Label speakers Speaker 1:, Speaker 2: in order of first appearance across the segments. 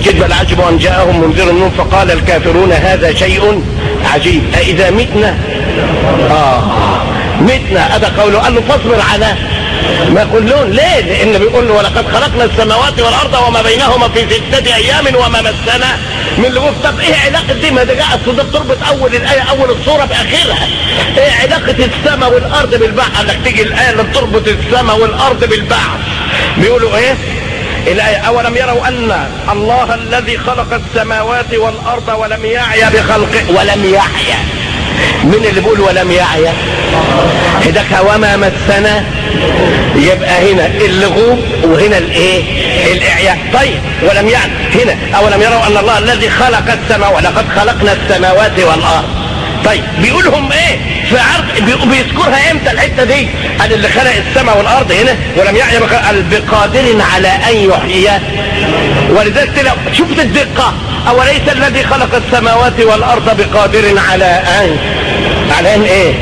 Speaker 1: كذب بل عجبوا أن جاءهم منذر منهم فقال الكافرون هذا شيء عجيب أإذا متنا آه متنا هذا قوله قال له فاصبر على ما يقولون ليه لان بيقول له ولقد خلقنا السماوات والارض وما بينهما في ستة ايام وما مسنا من لغوف طب ايه علاقة دي ما ده جاء ده بتربط اول الاية اول الصورة باخرها ايه علاقة السماء والارض بالبعث قال لك تيجي الاية اللي بتربط السماء والارض بالبعث بيقولوا ايه الآية أولم يروا أن الله الذي خلق السماوات والأرض ولم يعي بخلقه ولم يعي من اللي بيقول ولم يعي هداك وما مسنا يبقى هنا اللغوب وهنا الايه الاعياء طيب ولم يعي هنا اولم يروا ان الله الذي خلق السماوات ولقد خلقنا السماوات والارض طيب بيقولهم ايه في عرض بيذكرها امتى الحته دي قال اللي خلق السماء والارض هنا ولم يعي قال بقادر على ان يحيي ولذلك تلاقوا شفت الدقه اوليس الذي خلق السماوات والارض بقادر على ان على ان ايه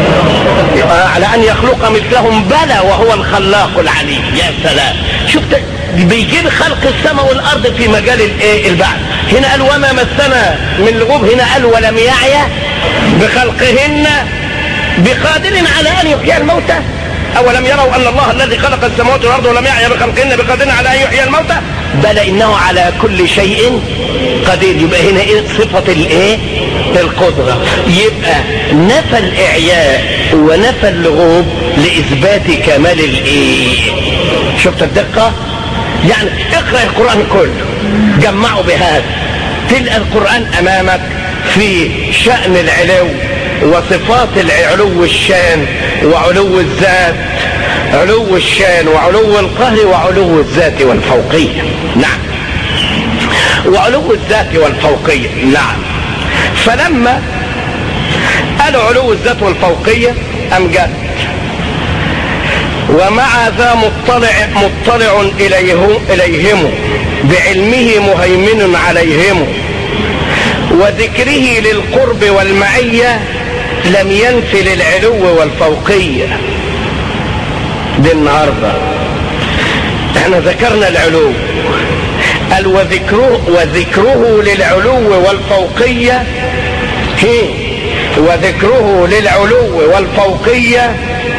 Speaker 1: على ان يخلق مثلهم بلى وهو الخلاق العليم يا سلام شفت بيجيب خلق السماء والارض في مجال الايه البعث هنا قال وما مسنا من لغوب هنا قال ولم يعي بخلقهن بقادر على ان يحيي الموتى اولم يروا ان الله الذي خلق السماوات والارض ولم يعي بخلقهن بقادر على ان يحيي الموتى بل انه على كل شيء قدير يبقى هنا ايه صفه الايه القدره يبقى نفى الاعياء ونفى اللغوب لاثبات كمال الايه شفت الدقه يعني اقرا القران كله جمعه بهذا تلقى القران امامك في شأن العلو وصفات العلو الشان وعلو الذات علو الشان وعلو القهر وعلو الذات والفوقية نعم وعلو الذات والفوقية نعم فلما قالوا علو الذات والفوقية أمجد ومع ذا مطلع مطلع إليهم, إليهم بعلمه مهيمن عليهم وذكره للقرب والمعية لم ينف للعلو والفوقية دي النهاردة احنا ذكرنا العلو قال وذكره, وذكره للعلو والفوقية هي وذكره للعلو والفوقية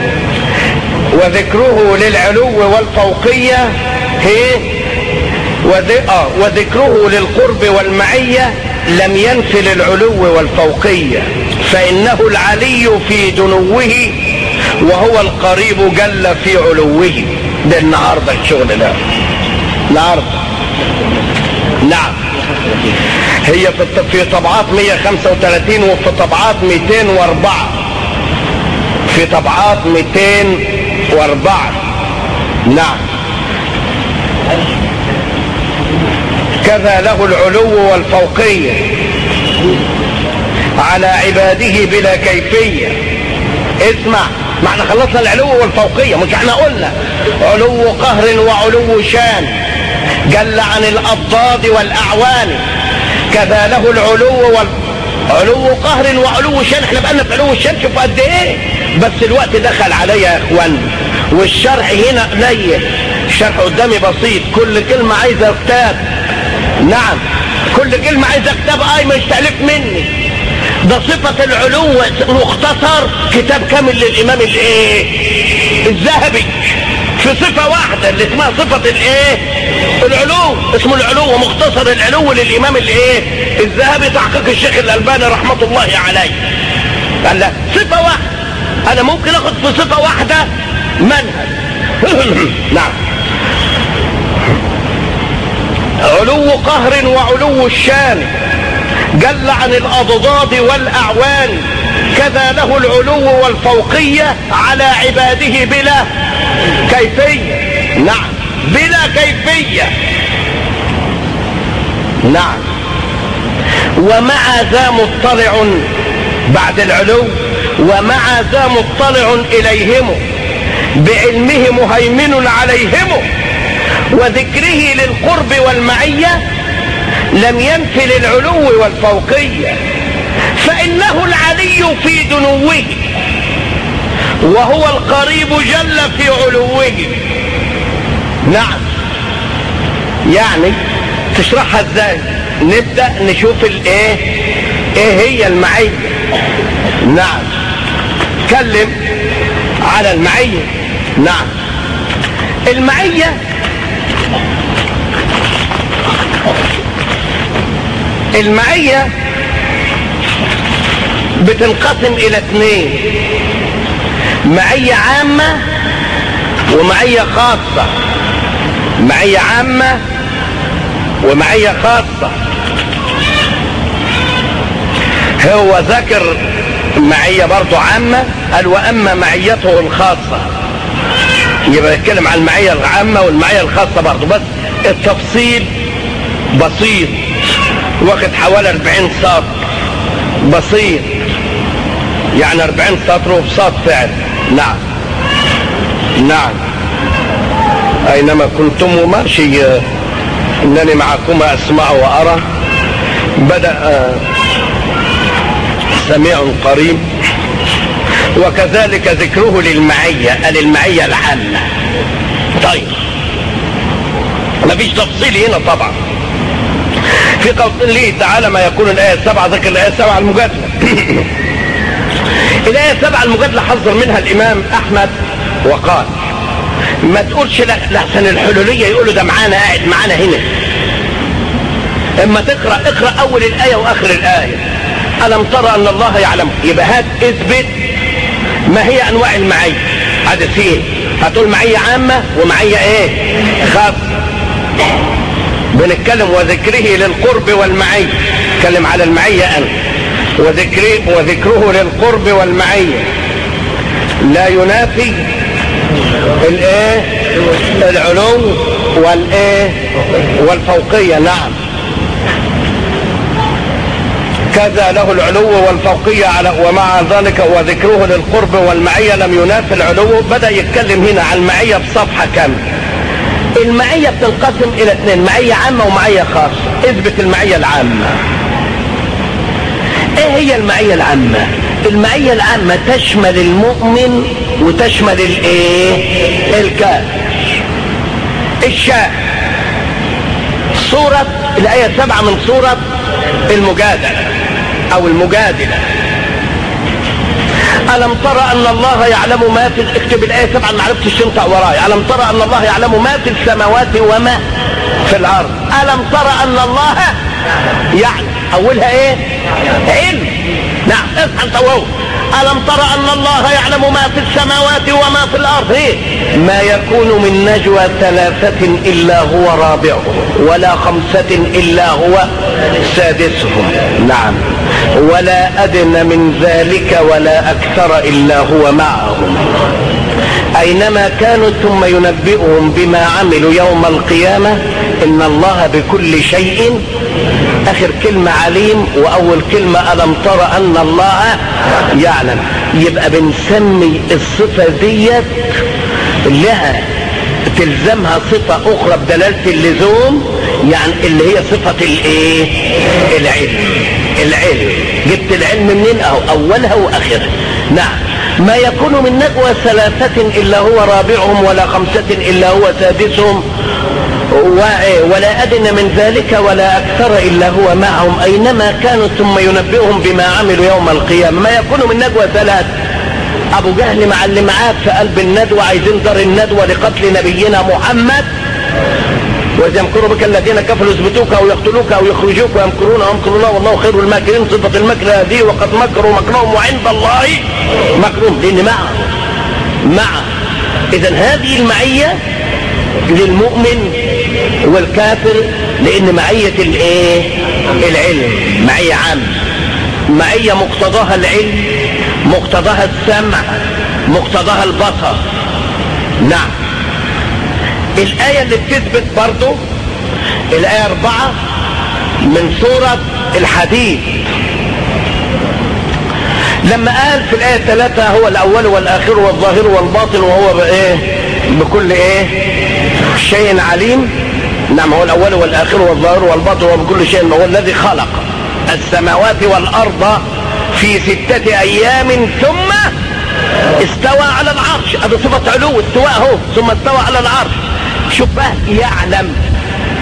Speaker 1: وذكره للعلو والفوقية هي وذكره للقرب والمعية لم ينف للعلو والفوقية فإنه العلي في دنوه وهو القريب جل في علوه ده النهاردة الشغل ده النهاردة نعم هي في في طبعات 135 وفي طبعات 204 في طبعات 204 نعم كذا له العلو والفوقية على عباده بلا كيفية اسمع ما احنا خلصنا العلو والفوقية مش احنا قلنا علو قهر وعلو شان جل عن الأضداد والأعوان كذا له العلو وال... علو قهر وعلو شان احنا بقالنا في علو الشان شوف قد ايه بس الوقت دخل عليا يا اخوان والشرح هنا قليل الشرح قدامي بسيط كل كلمة عايزة كتاب نعم كل كلمة عايزة كتاب اي مش تأليف مني ده صفة العلو مختصر كتاب كامل للامام الايه الذهبي في صفة واحدة اللي اسمها صفة الايه العلو اسمه العلو مختصر العلو للامام الايه الذهبي تحقيق الشيخ الالباني رحمة الله عليه قال لا صفة واحدة انا ممكن اخد في صفة واحدة منهج نعم علو قهر وعلو الشان جل عن الاضداد والاعوان كذا له العلو والفوقية على عباده بلا كيفية نعم بلا كيفية نعم ومع ذا مطلع بعد العلو ومع ذا مطلع إليهم بعلمه مهيمن عليهم وذكره للقرب والمعية لم ينف للعلو والفوقية فإنه العلي في دنوه وهو القريب جل في علوه نعم يعني تشرحها ازاي نبدأ نشوف الايه ايه هي المعية نعم اتكلم على المعية نعم المعية المعية بتنقسم الى اثنين معية عامة ومعية خاصة معية عامة ومعية خاصة هو ذكر معية برضو عامة قال واما معيته الخاصة يبقى يتكلم عن المعية العامة والمعية الخاصة برضو بس التفصيل بسيط واخد حوالي 40 سطر بسيط يعني 40 سطر وبساط فعل نعم نعم اينما كنتم ماشي انني معكما اسمع وارى بدا سميع قريب وكذلك ذكره للمعية للمعية العامة طيب مفيش تفصيل هنا طبعا في قول ليه تعالى ما يكون الآية السبعة ذكر الآية السبعة المجادلة الآية السبعة المجادلة حذر منها الإمام أحمد وقال ما تقولش لحسن الحلولية يقولوا ده معانا قاعد معانا هنا اما تقرأ اقرأ اول الآية واخر الآية ألم ترى أن الله يعلم يبقى هات اثبت ما هي أنواع المعية حدثين هتقول معية عامة ومعية ايه خاصة بنتكلم وذكره للقرب والمعية نتكلم على المعية أنا وذكره, وذكره للقرب والمعية لا ينافي الايه العلو والايه والفوقية نعم كذا له العلو والفوقية على ومع ذلك وذكره للقرب والمعية لم ينافي العلو بدأ يتكلم هنا عن المعية بصفحة كاملة المعية بتنقسم الى اثنين معية عامة ومعية خاصة اثبت المعية العامة ايه هي المعية العامة المعية العامة تشمل المؤمن وتشمل الايه الكافر الشاهد سورة الآية سبعة من سورة المجادلة أو المجادلة ألم ترى أن الله يعلم ما في اكتب الآية سبعة ما عرفتش تنطق وراي ألم ترى أن الله يعلم ما في السماوات وما في الأرض ألم ترى أن الله يعلم أولها إيه علم نعم اصحى انت وهو ألم ترى أن الله يعلم ما في السماوات وما في الأرض إيه؟ ما يكون من نجوى ثلاثة إلا هو رابعهم ولا خمسة إلا هو سادسهم نعم ولا أدنى من ذلك ولا أكثر إلا هو معهم أينما كانوا ثم ينبئهم بما عملوا يوم القيامة إن الله بكل شيء آخر كلمة عليم وأول كلمة ألم ترى أن الله يعلم يبقى بنسمي الصفة ديت لها تلزمها صفة أخرى بدلالة اللزوم يعني اللي هي صفة الايه العلم العلم جبت العلم منين اهو اولها واخرها نعم ما يكون من نجوى ثلاثة إلا هو رابعهم ولا خمسة إلا هو سادسهم ولا أدنى من ذلك ولا أكثر إلا هو معهم أينما كانوا ثم ينبئهم بما عملوا يوم القيامة ما يكون من نجوى ثلاث أبو جهل مع اللي معاه في قلب الندوة عايزين دار الندوة لقتل نبينا محمد وإذ يمكر بك الذين كفروا يثبتوك أو يقتلوك أو يخرجوك ويمكرون ويمكر الله والله خير الماكرين صفة المكر هذه وقد مكروا مكرهم وعند الله مكرهم لأن معه معه إذا هذه المعية للمؤمن والكافر لأن معية الإيه؟ العلم معية عامة معية مقتضاها العلم مقتضاها السمع مقتضاها البصر نعم الآية اللي بتثبت برضو الآية أربعة من سورة الحديد لما قال في الآية ثلاثة هو الأول والآخر والظاهر والباطن وهو بإيه بكل إيه شيء عليم نعم هو الأول والآخر والظاهر والباطن وهو بكل شيء هو الذي خلق السماوات والأرض في ستة أيام ثم استوى على العرش هذا صفة علو استواء هو ثم استوى على العرش شوف بقى يعلم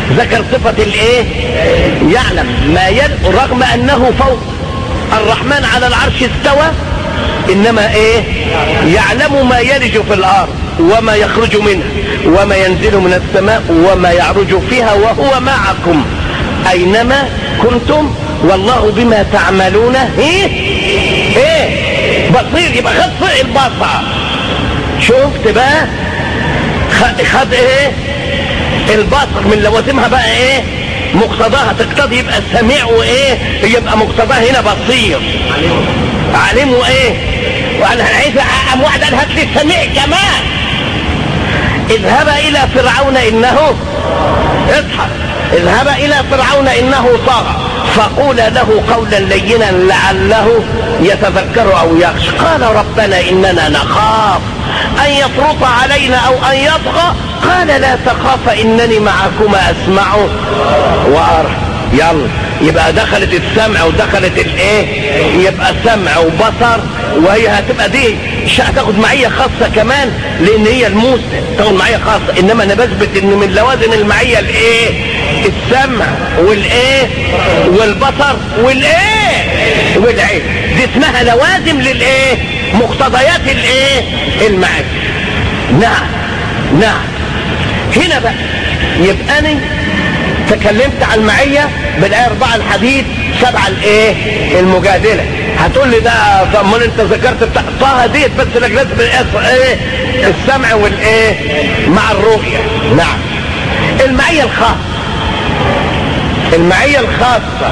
Speaker 1: ذكر صفة الايه يعلم ما يل... رغم انه فوق الرحمن على العرش استوى انما ايه يعلم ما يلج في الارض وما يخرج منها وما ينزل من السماء وما يعرج فيها وهو معكم اينما كنتم والله بما تعملون ايه ايه بصير يبقى خد فوق البصر شفت بقى خد ايه البصر من لوازمها بقى ايه مقتضاها تقتضي يبقى السميع وايه يبقى مقتضاها هنا بصير عليم وايه وانا عايز ام واحد قال هات لي السميع كمان اذهب الى فرعون انه اصحى اذهب الى فرعون انه طغى فقولا له قولا لينا لعله يتذكر او يخشى قال ربنا اننا نخاف ان يفرط علينا او ان يطغى قال لا تخاف انني معكما اسمع وارى يلا يبقى دخلت السمع ودخلت الايه يبقى سمع وبصر وهي هتبقى دي هتاخد معية خاصة كمان لان هي الموسى تاخد معية خاصة انما انا بثبت ان من لوازم المعية الايه السمع والايه والبصر والايه والعين دي اسمها لوازم للايه مقتضيات الايه المعية نعم نعم هنا بقى يبقى انا تكلمت عن المعية بالآية 4 الحديد سبعة الايه المجادلة هتقول لي ده طب امال انت ذكرت بتاع طه ديت بس لك لازم ايه السمع والايه مع الرؤية نعم المعية الخاصة المعية الخاصة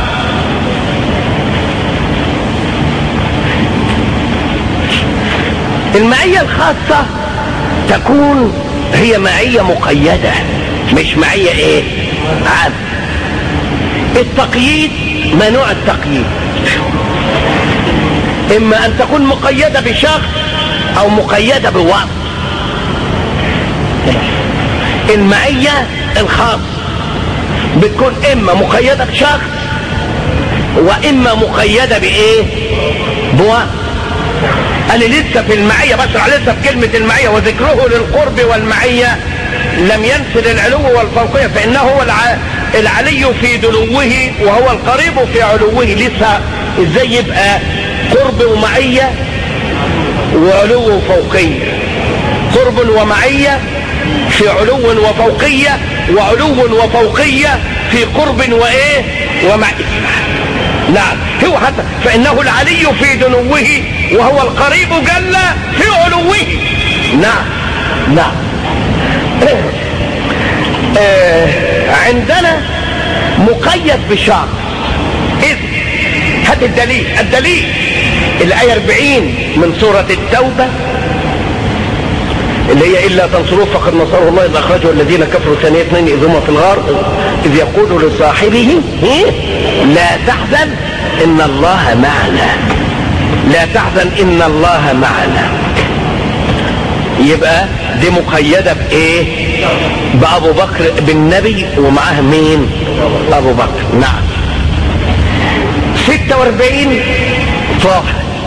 Speaker 1: المعية الخاصة تكون هي معية مقيدة مش معية ايه عام التقييد ما نوع التقييد اما ان تكون مقيدة بشخص او مقيدة بوصف المعية الخاص بتكون اما مقيدة بشخص واما مقيدة بايه بوصف انا لسه في المعية بشرح لسه في كلمة المعية وذكره للقرب والمعية لم ينفذ العلو والفوقية فإنه هو الع... العلي في دنوه وهو القريب في علوه لسه ازاي يبقى قرب ومعية وعلو وفوقية قرب ومعية في علو وفوقية وعلو وفوقية في قرب وايه ومعية نعم هو حتى فإنه العلي في دنوه وهو القريب جل في علوه نعم نعم آه عندنا مقيد بشرط إذ هات الدليل الدليل الآية 40 من سورة التوبة اللي هي إلا تنصروه فقد نصره الله إذ أخرجه الذين كفروا ثانية اثنين إذ هما في الغار إذ يقول لصاحبه لا تحزن إن الله معنا لا تحزن إن الله معنا يبقى دي مقيدة بإيه بأبو بكر بالنبي ومعاه مين أبو بكر نعم 46 طه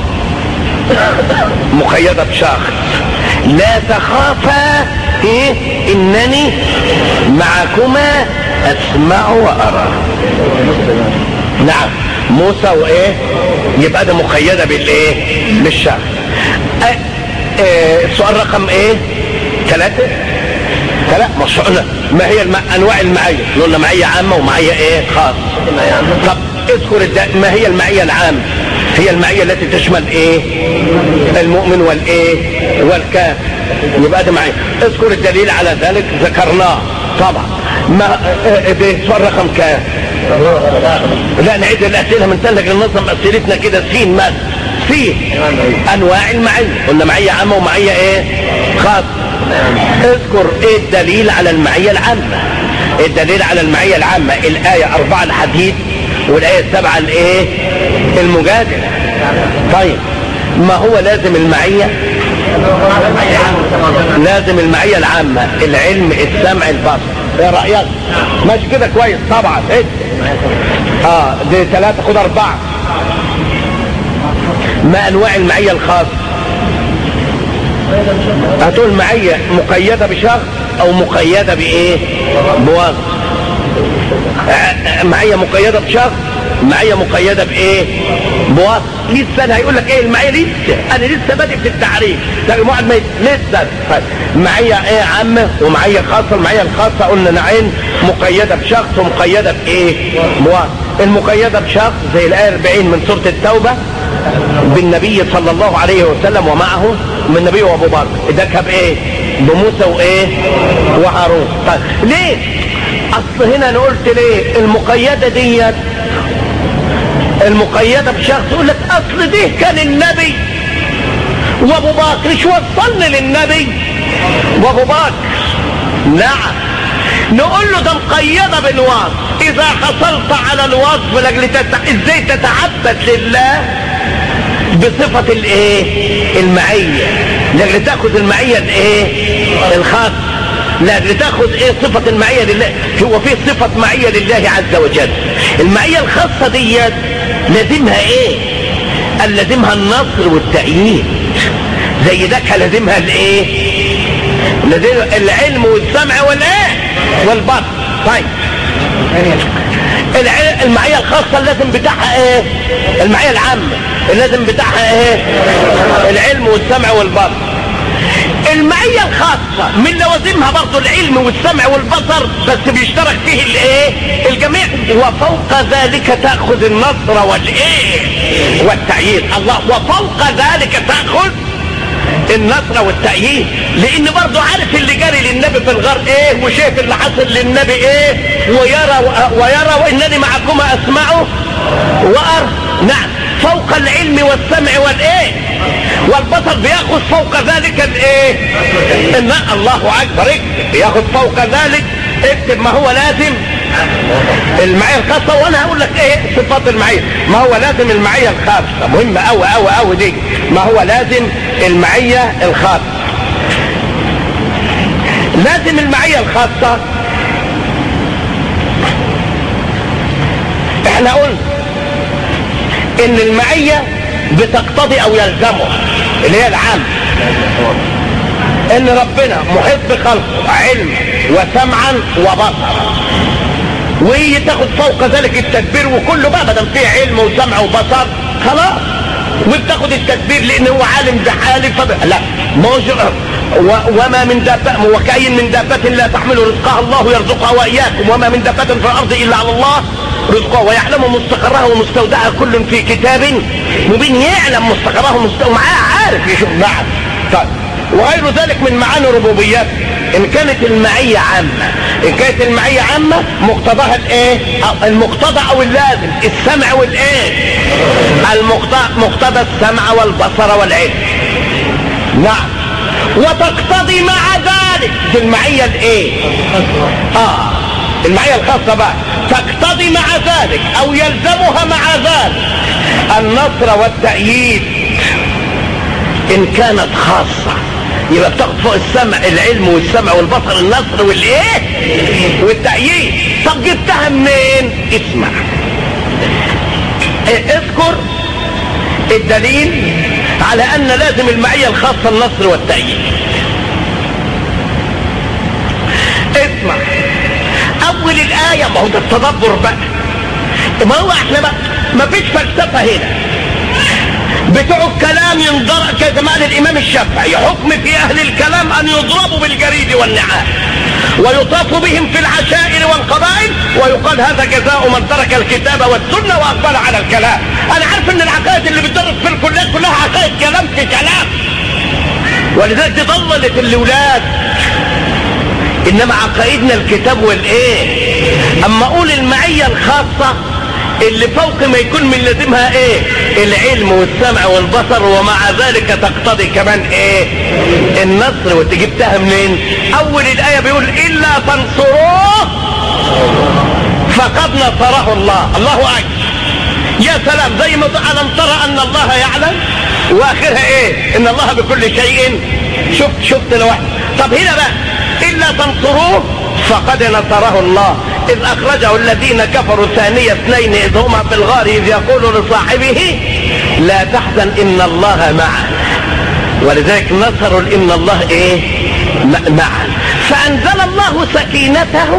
Speaker 1: مقيدة بشخص لا تخافا إيه إنني معكما أسمع وأرى نعم موسى وإيه يبقى ده مقيدة بالإيه بالشخص أه إيه السؤال رقم ايه ثلاثة ثلاثة مش قلنا ما هي الم... انواع المعية قلنا معية عامة ومعية ايه خاص طب اذكر الد... ما هي المعية العامة هي المعية التي تشمل ايه المؤمن والايه والكافر يبقى ده معية اذكر الدليل على ذلك ذكرناه طبعا ما ده السؤال رقم كام لا نعيد الاسئله من تلك لننظم اسئلتنا كده سين ماذا فيه انواع المعية قلنا معية عامة ومعية ايه خاص اذكر ايه الدليل على المعية العامة الدليل على المعية العامة الآية أربعة الحديد والآية السبعة الايه المجادلة طيب ما هو لازم المعية لازم المعية العامة العلم السمع البصر ايه رأيك ماشي كده كويس طبعا ايه اه دي ثلاثة خد اربعة ما انواع المعية الخاصة هتقول معية مقيدة بشخص او مقيدة بايه بوصف معية مقيدة بشخص معية مقيدة بايه بوصف لسه انا هيقول لك ايه المعية لسه انا لسه بادئ في التعريف لكن واحد ما يت- لسه طيب. معية ايه عامة ومعية خاصة المعية الخاصة قلنا نوعين مقيدة بشخص ومقيدة بايه بوصف المقيدة بشخص زي الآية 40 من سورة التوبة بالنبي صلى الله عليه وسلم ومعه من النبي وابو بكر ده كان بايه بموسى وايه وهارون طيب ليه اصل هنا انا قلت ليه المقيده ديت المقيده بشخص يقول لك اصل دي كان النبي وابو بكر مش وصلني للنبي وابو بكر نعم نقول له ده مقيده بالوصف اذا حصلت على الوصف لاجل تتع... ازاي تتعبد لله بصفة الايه المعية لاجل تاخد المعية الايه الخاص لاجل تاخد ايه صفة المعية لله هو في صفة معية لله عز وجل المعية الخاصة ديت لازمها ايه قال لازمها النصر والتأييد زي ده كان لازمها الايه لازم العلم والسمع والايه والبصر طيب الع- المعية الخاصة اللازم بتاعها ايه المعية العامة اللازم بتاعها ايه العلم والسمع والبصر المعية الخاصة من لوازمها برضو العلم والسمع والبصر بس بيشترك فيه الايه الجميع وفوق ذلك تأخذ النصر والايه والتأييد الله وفوق ذلك تأخذ النصر والتأييد لان برضه عارف اللي جاري للنبي في الغار ايه وشايف اللي حصل للنبي ايه ويرى ويرى وانني معكما اسمعه وارى نعم فوق العلم والسمع والايه والبصر بياخذ فوق ذلك الايه ان الله اكبر اكتب بياخذ فوق ذلك اكتب ما هو لازم المعية الخاصة وانا هقول لك ايه صفات المعية ما هو لازم المعية الخاصة مهمة اوي اوي اوي دي ما هو لازم المعية الخاصة لازم المعية الخاصة احنا قلنا ان المعية بتقتضي او يلزمه اللي هي العام ان ربنا محيط بخلقه علم وسمعا وبصرا وهي تاخد فوق ذلك التدبير وكله بقى بدل فيه علم وسمع وبصر خلاص وبتاخد التدبير لان هو عالم بحاله فب... لا موج... و... وما من دابة وكأي من دابة لا تحمل رزقها الله يرزقها واياكم وما من دابة في الارض الا على الله رزقها ويعلم مستقرها ومستودعها كل في كتاب مبين يعلم مستقرها ومستودعها معاه عارف يشوف نعم طيب وغير ذلك من معاني ربوبيات ان كانت المعية عامة ان كانت المعية عامة مقتضاها الايه أو المقتضى او اللازم السمع والايه المقتضى مقتضى السمع والبصر والعلم نعم وتقتضي مع ذلك دي المعية الايه اه المعية الخاصة بقى تقتضي مع ذلك او يلزمها مع ذلك النصر والتأييد ان كانت خاصة يبقى بتاخد فوق السمع العلم والسمع والبصر النصر والايه والتأييد طب جبتها منين اسمع إيه، اذكر الدليل على ان لازم المعية الخاصة النصر والتأييد اسمع اول الاية ما هو ده التدبر بقى ما هو احنا بقى ما فيش فلسفة هنا بتوع الكلام ينضر كزمان الامام الشافعي حكم في اهل الكلام ان يضربوا بالجريد والنعال ويطاف بهم في العشائر والقبائل ويقال هذا جزاء من ترك الكتاب والسنه واقبل على الكلام انا عارف ان العقائد اللي بتدرس في الكليات كلها عقائد كلام في كلام ولذلك دي ضللت الاولاد انما عقائدنا الكتاب والايه اما اقول المعيه الخاصه اللي فوق ما يكون من لازمها ايه العلم والسمع والبصر ومع ذلك تقتضي كمان ايه النصر وانت جبتها منين اول الايه بيقول الا تنصروه فقد نصره الله الله اكبر يا سلام زي ما تقول الم ترى ان الله يعلم واخرها ايه ان الله بكل شيء شفت شفت لوحده طب هنا بقى الا تنصروه فقد نصره الله اذ اخرجه الذين كفروا ثاني اثنين اذ هما في الغار اذ يقول لصاحبه لا تحزن ان الله معنا ولذلك نصروا ان الله ايه م- معنا فانزل الله سكينته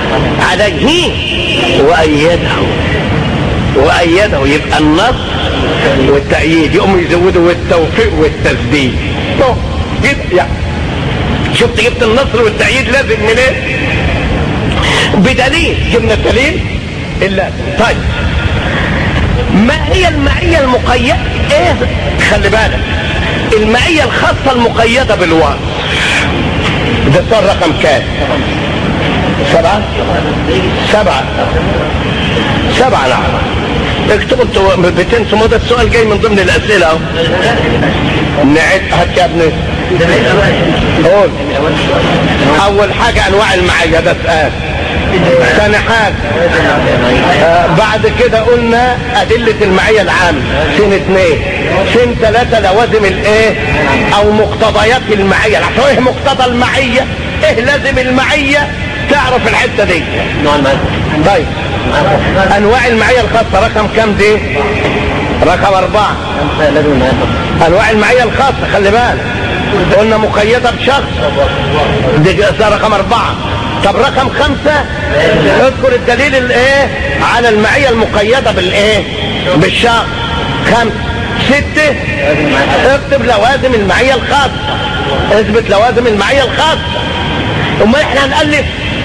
Speaker 1: عليه وأيده وأيده يبقى النصر والتأييد يقوم يزودوا والتوفيق والتسديد يعني شفت جبت النصر والتأييد لازم من ايه بدليل جبنا الدليل الا طيب ما هي المعية المقيدة ايه خلي بالك المعية الخاصة المقيدة بالوصف ده صار رقم كام سبعة سبعة سبعة نعم اكتبوا انتوا بتنسوا ده السؤال جاي من ضمن الاسئله اهو نعد هات يا ابني قول اول حاجه انواع المعيه ده سؤال ثاني حاجه آه بعد كده قلنا ادله المعيه العامه سن اثنين سن ثلاثه لوازم الايه او مقتضيات المعيه عشان ايه مقتضى المعيه ايه لازم المعيه تعرف الحته دي طيب انواع المعيه الخاصه رقم كام دي رقم اربعه انواع المعيه الخاصه خلي بالك قلنا مقيده بشخص دي رقم اربعه طب رقم خمسة اذكر الدليل الايه على المعية المقيدة بالايه بالشخص خمسة ستة اكتب لوازم المعية الخاصة اثبت لوازم المعية الخاصة امال احنا هنألف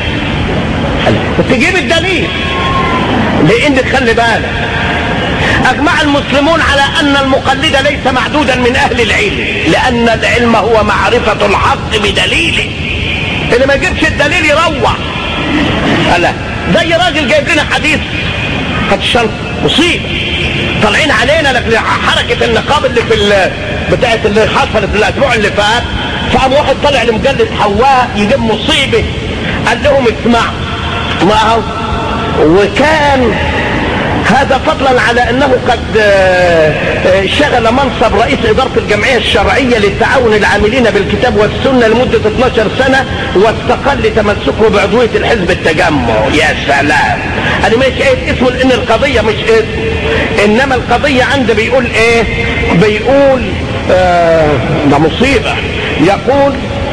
Speaker 1: تجيب الدليل لان خلي بالك اجمع المسلمون على ان المقلد ليس معدودا من اهل العلم لان العلم هو معرفة الحق بدليله اللي ما يجيبش الدليل يروح لا زي راجل جايب لنا حديث خد الشنطة مصيبة طالعين علينا لك حركة النقاب اللي في بتاعت اللي حصلت الاسبوع اللي فات فقام واحد طالع لمجلة حواء يجيب مصيبة قال لهم اسمعوا ما هو وكان هذا فضلا على انه قد شغل منصب رئيس ادارة الجمعية الشرعية للتعاون العاملين بالكتاب والسنة لمدة 12 سنة واستقل تمسكه بعضوية الحزب التجمع يا سلام انا مش قايل اسمه لان القضية مش اسم انما القضية عنده بيقول ايه بيقول آه ده مصيبة يقول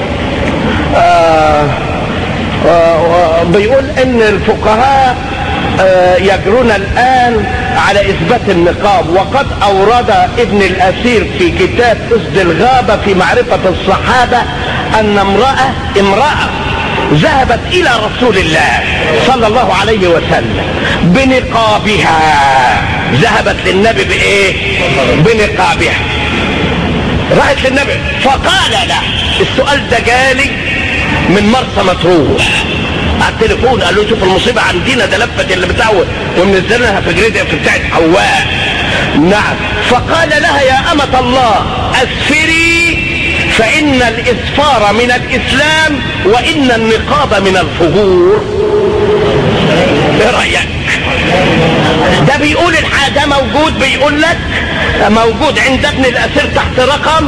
Speaker 1: آه آه بيقول ان الفقهاء يجرون الآن على إثبات النقاب وقد أورد ابن الأثير في كتاب أسد الغابة في معرفة الصحابة أن امرأة امرأة ذهبت إلى رسول الله صلى الله عليه وسلم بنقابها ذهبت للنبي بإيه بنقابها راحت للنبي فقال له السؤال ده جالي من مرسى مطروح على التليفون قال له شوف المصيبة عندنا ده لفت اللي بتاعه ومنزلها في جريدة في بتاعت حواء نعم فقال لها يا أمة الله أسفري فإن الإسفار من الإسلام وإن النقاب من الفجور ايه رأيك ده بيقول الحاجة موجود بيقول لك موجود عند ابن الأسير تحت رقم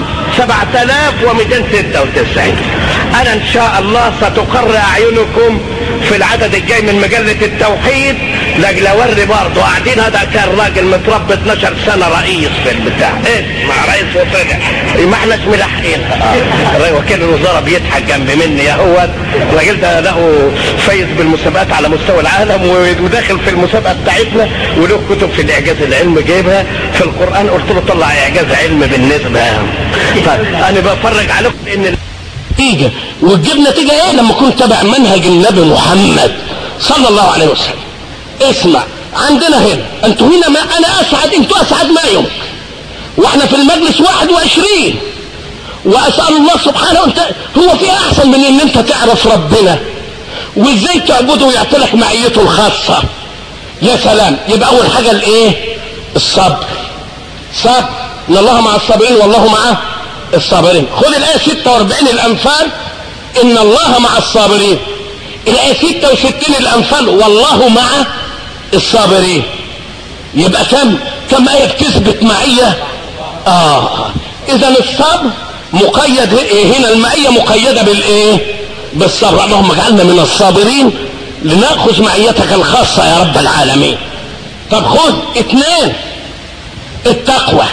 Speaker 1: 7296 انا ان شاء الله ستقر اعينكم في العدد الجاي من مجلة التوحيد لاجل اوري برضه قاعدين هذا كان راجل متربي 12 سنة رئيس في البتاع ايه مع رئيس وطلع ما احناش ملحقين آه. وكيل الوزارة بيضحك جنب مني يا هو الراجل ده له فايز بالمسابقات على مستوى العالم وداخل في المسابقة بتاعتنا وله كتب في الاعجاز العلمي جايبها في القرآن قلت له طلع اعجاز علم بالنسبة طيب انا بفرج عليكم ان
Speaker 2: نتيجة وتجيب نتيجة ايه لما كنت تبع منهج النبي محمد صلى الله عليه وسلم اسمع عندنا هنا انتوا هنا ما انا اسعد انتوا اسعد ما يمكن واحنا في المجلس 21 واسال الله سبحانه وتعالى هو في احسن من ان انت تعرف ربنا وازاي تعبده ويعطي لك معيته الخاصه يا سلام يبقى اول حاجه الايه الصبر صبر ان الله مع الصابرين والله معه الصابرين خد الآية 46 الأنفال إن الله مع الصابرين الآية 66 الأنفال والله مع الصابرين يبقى كم كم آية بتثبت معية آه إذا الصبر مقيد هنا المعية مقيدة بالإيه بالصبر اللهم اجعلنا من الصابرين لنأخذ معيتك الخاصة يا رب العالمين طب خد اثنين التقوى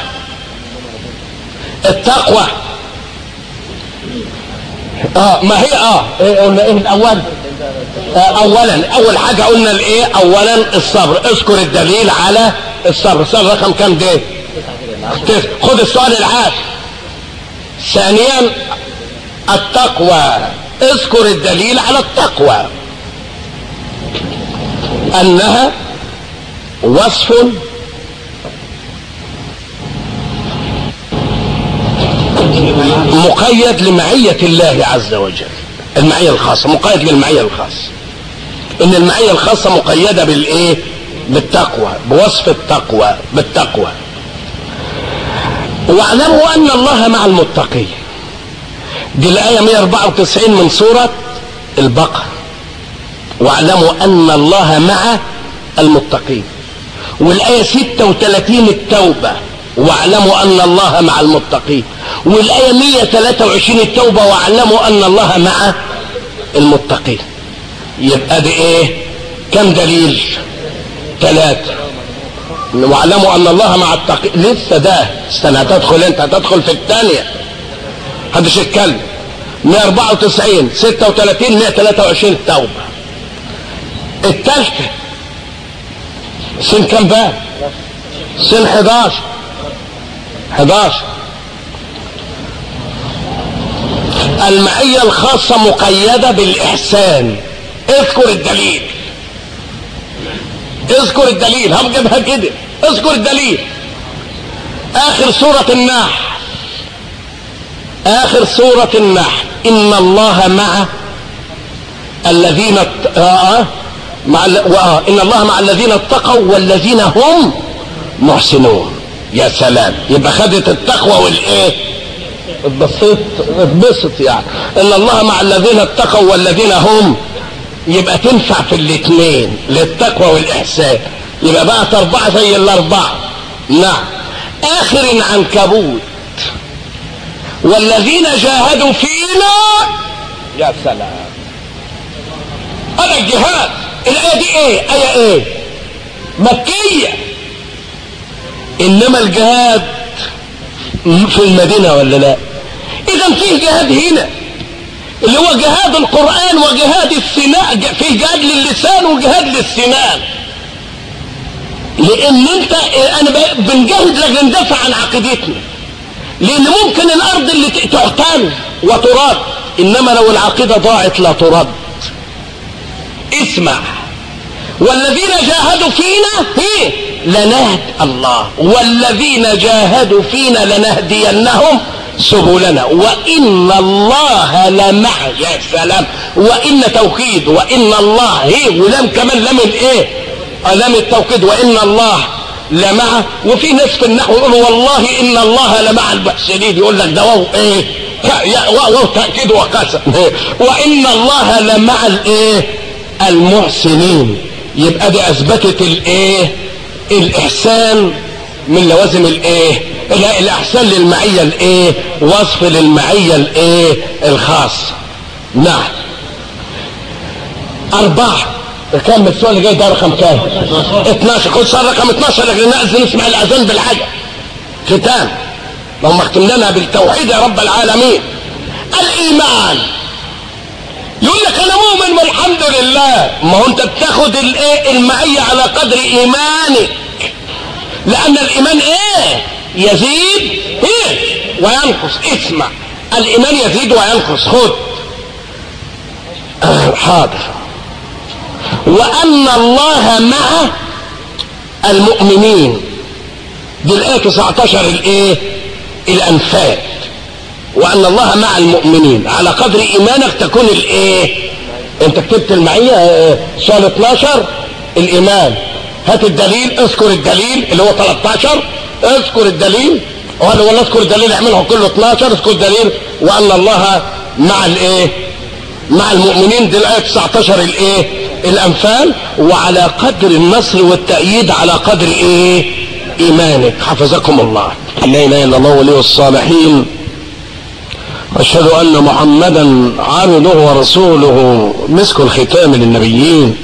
Speaker 2: التقوى اه ما هي اه ايه قلنا ايه الاول اولا اول حاجة قلنا الايه اولا الصبر اذكر الدليل على الصبر السؤال رقم كام ده خد السؤال العاشر ثانيا التقوى اذكر الدليل على التقوى انها وصف مقيد لمعية الله عز وجل المعية الخاصة مقيد بالمعية الخاصة ان المعية الخاصة مقيدة بالايه بالتقوى بوصف التقوى بالتقوى واعلموا ان الله مع المتقين دي الايه 194 من سوره البقره واعلموا ان الله مع المتقين والايه 36 التوبه واعلموا ان الله مع المتقين والايه 123 التوبه واعلموا ان الله مع المتقين يبقى دي ايه كم دليل ثلاثه واعلموا ان الله مع التقين لسه ده استنى هتدخل انت هتدخل في الثانيه محدش يتكلم 194 36 123 التوبه الثالثه سن كم بقى سن 11 11 المعية الخاصة مقيدة بالإحسان اذكر الدليل اذكر الدليل هجيبها كده اذكر الدليل اخر سورة النحل اخر سورة النحل ان الله مع الذين ات- آه مع ال... وآه ان الله مع الذين اتقوا والذين هم محسنون يا سلام يبقى خدت التقوى والايه اتبسط اتبسط يعني ان الله مع الذين اتقوا والذين هم يبقى تنفع في الاثنين للتقوى والاحسان يبقى بقت اربعه زي الاربعه نعم اخر عنكبوت والذين جاهدوا فينا يا سلام هذا الجهاد الايه دي ايه ايه ايه مكيه انما الجهاد في المدينه ولا لا اذا فيه جهاد هنا اللي هو جهاد القرآن وجهاد السنان في جهاد للسان وجهاد للسنان لان انت انا ب- بنجاهد لك ندافع عن عقيدتنا لان ممكن الارض اللي ت- تعتل وترد انما لو العقيدة ضاعت لا ترد اسمع والذين جاهدوا فينا هي لنهد الله والذين جاهدوا فينا لنهدينهم سبلنا وإن الله لمع يا سلام وإن توكيد وإن الله هي ولام كمان لام الايه آه، لام التوكيد وإن الله لمع وفي ناس في النحو يقولوا والله إن الله لمع المحسنين يقول لك ده واو ايه ك- يا- واو واو تأكيد وقسم وإن الله لمع الايه المحسنين يبقى دي اثبتت الايه الاحسان من لوازم الايه لا الاحسان للمعية الايه وصف للمعية الايه الخاصة نعم اربعة كم السؤال اللي جاي ده رقم كام 12 خد سؤال رقم 12 لكن نأذن نسمع الاذان بالحاجة ختام اللهم اختم لنا بالتوحيد يا رب العالمين الايمان يقول لك انا مؤمن والحمد لله ما هو انت بتاخد الايه المعية على قدر ايمانك لان الايمان ايه يزيد ايه وينقص اسمع الايمان يزيد وينقص خد آه، حاضر وان الله مع المؤمنين دي الايه 19 الايه الانفال وان الله مع المؤمنين على قدر ايمانك تكون الايه انت كتبت المعية آه، سؤال 12 الايمان هات الدليل اذكر الدليل اللي هو 13 اذكر الدليل ولا ولا اذكر الدليل اعمله كله 12 اذكر الدليل وان الله مع الايه مع المؤمنين دي الايه 19 الايه الانفال وعلى قدر النصر والتأييد على قدر ايه ايمانك حفظكم الله لا اله الا الله ولي الصالحين واشهد ان محمدا عبده ورسوله مسك الختام للنبيين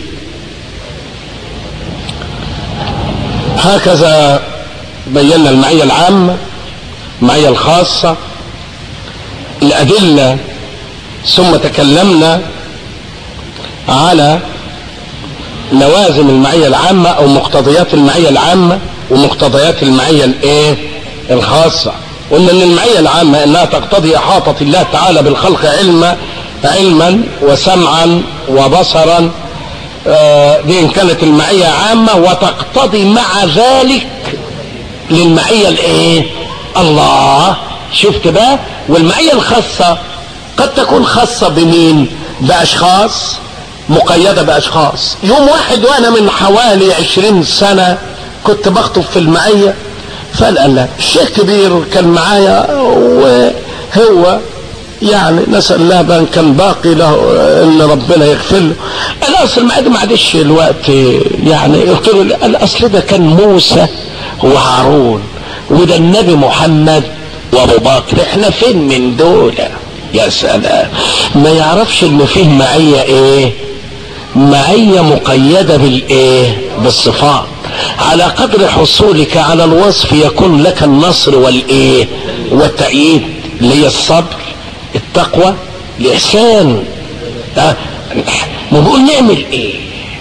Speaker 2: هكذا بينا المعية العامة المعية الخاصة الأدلة ثم تكلمنا على لوازم المعية العامة او مقتضيات المعية العامة ومقتضيات المعية الايه الخاصة قلنا ان المعية العامة انها تقتضي احاطة الله تعالى بالخلق علما علما وسمعا وبصرا آه دي ان كانت المعية عامة وتقتضي مع ذلك للمعية الايه الله شفت بقى والمعية الخاصة قد تكون خاصة بمين باشخاص مقيدة باشخاص يوم واحد وانا من حوالي عشرين سنة كنت بخطب في المعية فقال لا الشيخ كبير كان معايا وهو يعني نسأل الله بان كان باقي له ان ربنا يغفر له الاصل ما ما عادش الوقت يعني قلت له الاصل ده كان موسى وهارون وده النبي محمد وابو بكر احنا فين من دول يا سلام ما يعرفش ان فيه معية ايه معية مقيدة بالايه بالصفات على قدر حصولك على الوصف يكون لك النصر والايه والتأييد اللي هي الصبر التقوى الاحسان أه؟ ما بقول نعمل ايه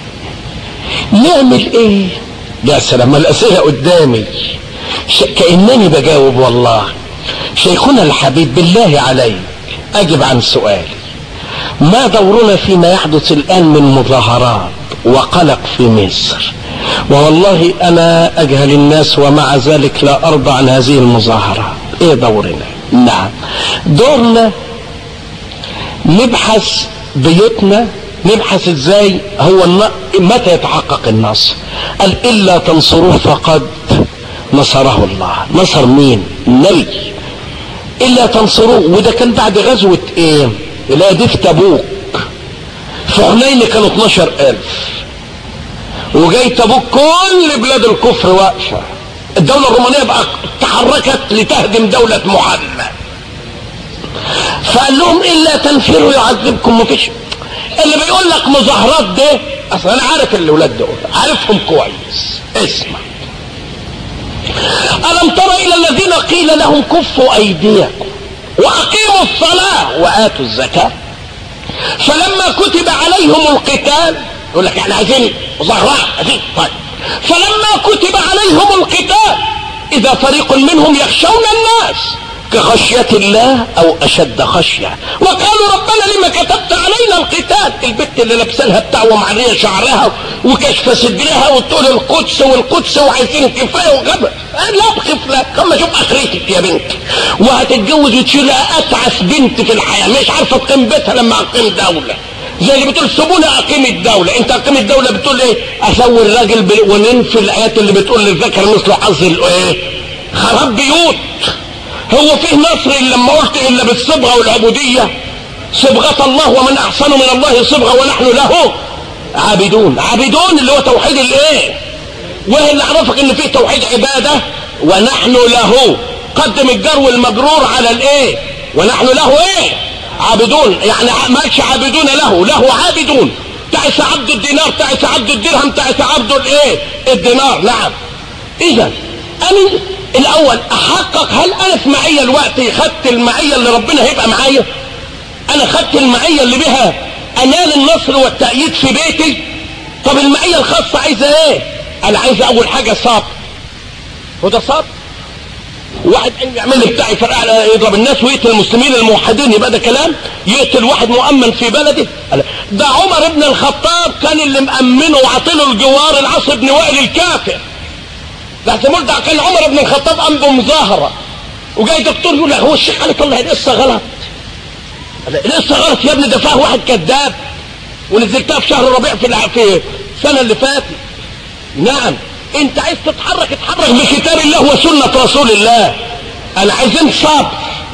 Speaker 2: نعمل ايه يا سلام الاسئله قدامي كانني بجاوب والله شيخنا الحبيب بالله عليك اجب عن سؤالي ما دورنا فيما يحدث الان من مظاهرات وقلق في مصر والله انا اجهل الناس ومع ذلك لا ارضى عن هذه المظاهرات ايه دورنا نعم دورنا نبحث بيوتنا نبحث ازاي هو متى يتحقق النصر قال الا تنصروه فقد نصره الله نصر مين النبي الا تنصروه وده كان بعد غزوة ايه لا دي في تبوك في حنين كانوا 12 الف وجاي تبوك كل بلاد الكفر واقفة الدولة الرومانية بقى تحركت لتهدم دولة محمد فقال لهم الا تنفروا يعذبكم مفيش اللي بيقول لك مظاهرات ده اصلا انا عارف الاولاد دول عارفهم كويس اسمع الم تر الى الذين قيل لهم كفوا ايديكم واقيموا الصلاه واتوا الزكاه فلما كتب عليهم القتال يقول لك احنا عايزين مظاهرات عايزين طيب فلما كتب عليهم القتال اذا فريق منهم يخشون الناس كخشية الله او اشد خشية وقالوا ربنا لما كتبت علينا القتال البت اللي لابسانها بتاع ومعرية شعرها وكشف صدرها وتقول القدس والقدس وعايزين كفاية وغبر لا بخف لا كما شوف اخرتك يا بنت وهتتجوز وتشيل اتعس بنت في الحياة مش عارفة تقيم بيتها لما اقيم دولة زي اللي بتقول سيبوني اقيم الدولة انت اقيم الدولة بتقول ايه اسوي الراجل ب... وننفي الايات اللي بتقول للذكر مثل حظ الايه خراب بيوت هو فيه نصر الا لما قلت الا بالصبغه والعبوديه صبغه الله ومن احسن من الله صبغه ونحن له عابدون عابدون اللي هو توحيد الايه وايه اللي عرفك ان فيه توحيد عباده ونحن له قدم الجر والمجرور على الايه ونحن له ايه عابدون يعني ما قالش عابدون له له عابدون تعس عبد الدينار تعس عبد الدرهم تعس عبد الايه الدينار نعم اذا انا الاول احقق هل انا في معية الوقت خدت المعية اللي ربنا هيبقى معايا انا خدت المعية اللي بها انال النصر والتأييد في بيتي طب المعية الخاصة عايزة ايه انا عايزة اول حاجة صبر وده صبر واحد يعمل لي بتاعي فرقع يضرب الناس ويقتل المسلمين الموحدين يبقى ده كلام يقتل واحد مؤمن في بلده ده عمر بن الخطاب كان اللي مأمنه وعاطله الجوار العاص بن وائل الكافر لحظة ملدع كان عمر بن الخطاب قام بمظاهرة وجاي دكتور يقول لك هو الشيخ علي طلع القصة غلط القصة غلط يا ابني ده فيها واحد كذاب ونزلتها في شهر ربيع في في السنة اللي فاتت نعم انت عايز تتحرك اتحرك بكتاب الله وسنة رسول الله انا عايزين صبر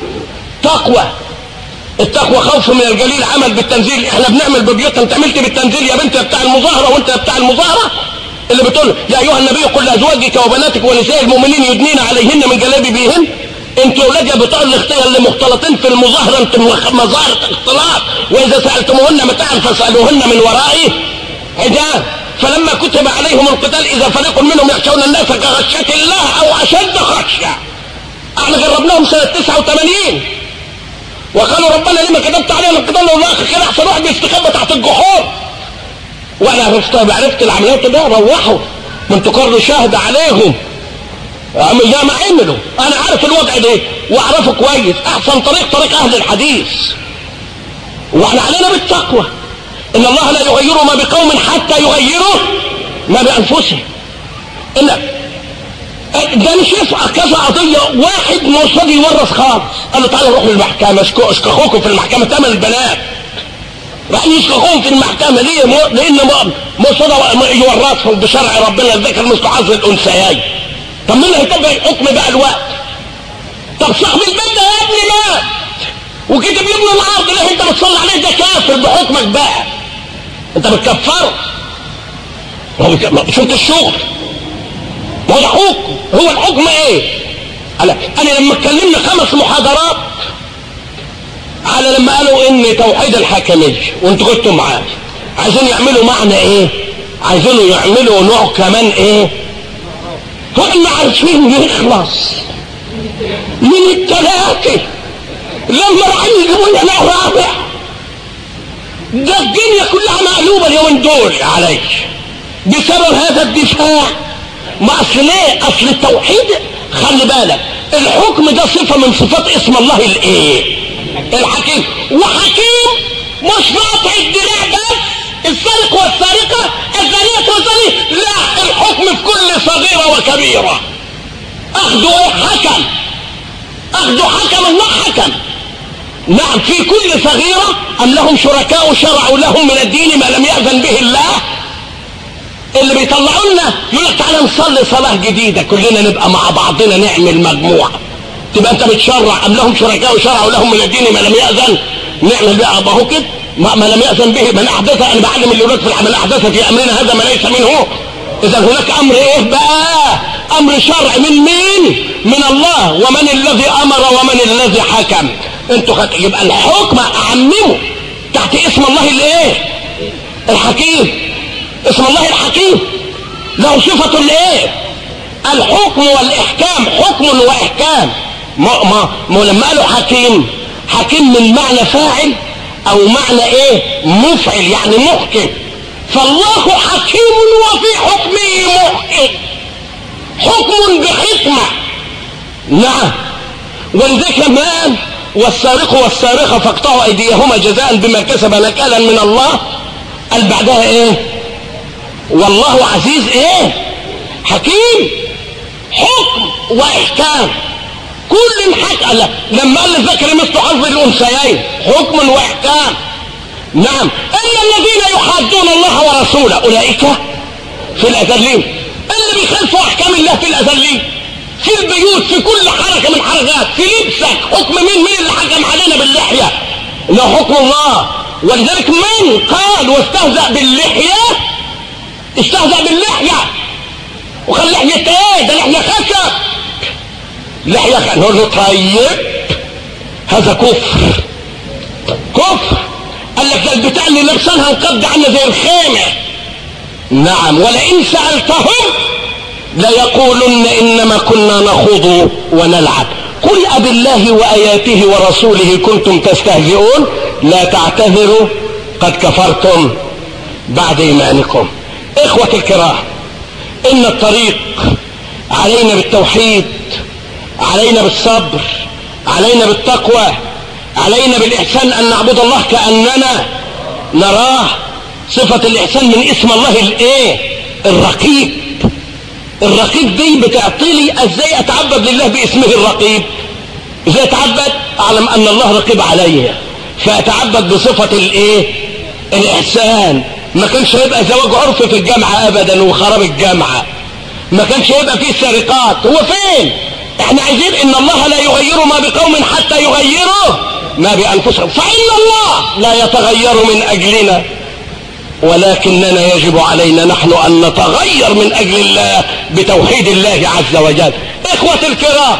Speaker 2: تقوى التقوى خوف من الجليل عمل بالتنزيل احنا بنعمل ببيوتنا انت عملت بالتنزيل يا بنت بتاع المظاهرة وانت بتاع المظاهرة اللي بتقول يا ايها النبي قل لازواجك وبناتك ونساء المؤمنين يدنين عليهن من جلابيبهن انتوا ولاد يا بتوع الاختيار اللي مختلطين في المظاهره انتم مظاهره اختلاط واذا سالتموهن متاعا فاسالوهن من ورائه حجاب فلما كتب عليهم القتال اذا فريق منهم يخشون الناس كخشيه الله او اشد خشيه احنا جربناهم سنه 89 وقالوا ربنا لما كتبت علينا القتال والله كده احسن واحد بيستخبى تحت الجحور وانا عرفت عرفت العمليات ده روحوا ما انتوا كروا شاهد عليهم زي ما عملوا انا عارف الوضع ده واعرفه كويس احسن طريق طريق اهل الحديث واحنا علينا بالتقوى ان الله لا يغير ما بقوم حتى يغيروا ما بانفسهم ان ده مش يسمع كذا قضيه واحد مصاب يورث خالص قال له تعالى نروح للمحكمه اشكو اخوكم في المحكمه ثمن البنات راح يشكوهم في المحكمه ليه مو- لان مصاب يورثهم بشرع ربنا الذكر مثل حظ الانثيين طب مين اللي هيطبق الحكم بقى الوقت طب صاحب البيت ده يا ابني مات وكتب لابنه العرض ليه انت بتصلي عليه ده كافر بحكمك بقى انت بتكفره هو بك- ما- شفت الشغل ما هو ده حكم هو الحكم ايه انا انا لما اتكلمنا خمس محاضرات على لما قالوا ان توحيد الحكمية وانتوا كنتوا معايا عايزين يعملوا معنى ايه عايزين يعملوا نوع كمان ايه واحنا عارفين يخلص من الثلاثة لما راح يجيبوا لنا رابع ده الدنيا كلها مقلوبة اليومين دول علي بسبب هذا الدفاع ما اصل ليه اصل التوحيد خلي بالك الحكم ده صفة من صفات اسم الله الايه الحكيم وحكيم مش نقطع الدراع بس السارق والسارقة الزانية والزاني لا الحكم في كل صغيرة وكبيرة اخذوا ايه حكم اخذوا حكم الله حكم نعم في كل صغيرة ام لهم شركاء شرعوا لهم من الدين ما لم يأذن به الله اللي بيطلعوا لنا يقول لك تعالى نصلي صلاة جديدة كلنا نبقى مع بعضنا نعمل مجموعة تبقى انت بتشرع ام لهم شركاء شرعوا لهم من الدين ما لم يأذن نعمل بقى ما هو كده ما, ما لم يأذن به من احدث انا بعلم اللي يقول في العمل احدث في امرنا هذا ما ليس منه اذا هناك امر ايه بقى امر شرع من مين من الله ومن الذي امر ومن الذي حكم انتوا خد... يبقى الحكم اعممه تحت اسم الله الايه الحكيم اسم الله الحكيم له صفة الايه الحكم والاحكام حكم واحكام ما ما ما لما قالوا حكيم حكيم من معنى فاعل او معنى ايه مفعل يعني محكم فالله حكيم وفي حكمه محكم حكم بحكمة نعم ولذلك لما قال والسارق والسارقة فاقطعوا ايديهما جزاء بما كسب نكالا من الله قال بعدها ايه والله عزيز ايه حكيم حكم واحكام كل حكم لا لما قال الذكر مثل حظ الانثيين حكم واحكام نعم الا الذين يحادون الله ورسوله اولئك في الاذلين اللي بيخالفوا احكام الله في الاذلين في البيوت في كل حركه من الحركات في لبسك حكم مين مين اللي حكم علينا باللحيه انه حكم الله ولذلك من قال واستهزأ باللحيه استهزأ باللحيه وخلي لحيه ايه ده لحيه خشب لحيه خشب نقول له طيب هذا كفر كفر قال لك ده البتاع اللي لابسانها انقض عنا زي الخيمه نعم ولئن سألتهم ليقولن إنما كنا نخوض ونلعب قل أب الله وآياته ورسوله كنتم تستهزئون لا تعتذروا قد كفرتم بعد إيمانكم إخوة الكرام إن الطريق علينا بالتوحيد علينا بالصبر علينا بالتقوى علينا بالإحسان أن نعبد الله كأننا نراه صفة الإحسان من اسم الله الإيه الرقيب الرقيب دي بتعطيلي ازاي اتعبد لله باسمه الرقيب ازاي اتعبد اعلم ان الله رقيب علي فاتعبد بصفة الايه الاحسان ما كانش هيبقى زواج عرف في الجامعة ابدا وخراب الجامعة ما كانش هيبقى فيه سرقات هو فين احنا عايزين ان الله لا يغير ما بقوم حتى يغيروا ما بانفسهم فان الله لا يتغير من اجلنا ولكننا يجب علينا نحن ان نتغير من اجل الله بتوحيد الله عز وجل اخوة الكرام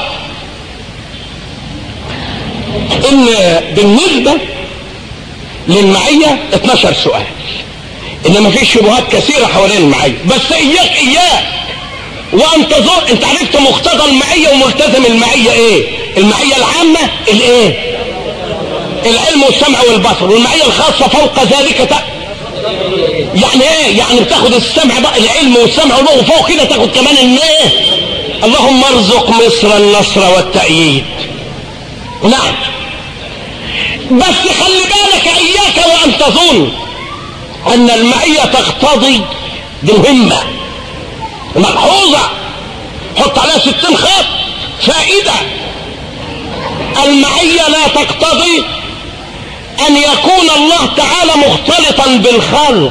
Speaker 2: ان بالنسبة للمعية 12 سؤال انما في شبهات كثيرة حوالين المعية بس اياك اياك وان تظن انت عرفت مقتضى المعية وملتزم المعية ايه المعية العامة الايه العلم والسمع والبصر والمعية الخاصة فوق ذلك يعني ايه يعني بتاخد السمع بقى العلم والسمع وبقى فوق كده تاخد كمان ان ايه اللهم ارزق مصر النصر والتأييد نعم بس خلي بالك اياك وان تظن ان المعية تقتضي دي مهمة ملحوظة حط عليها ستين خط فائدة المعية لا تقتضي ان يكون الله تعالى مختلطا بالخلق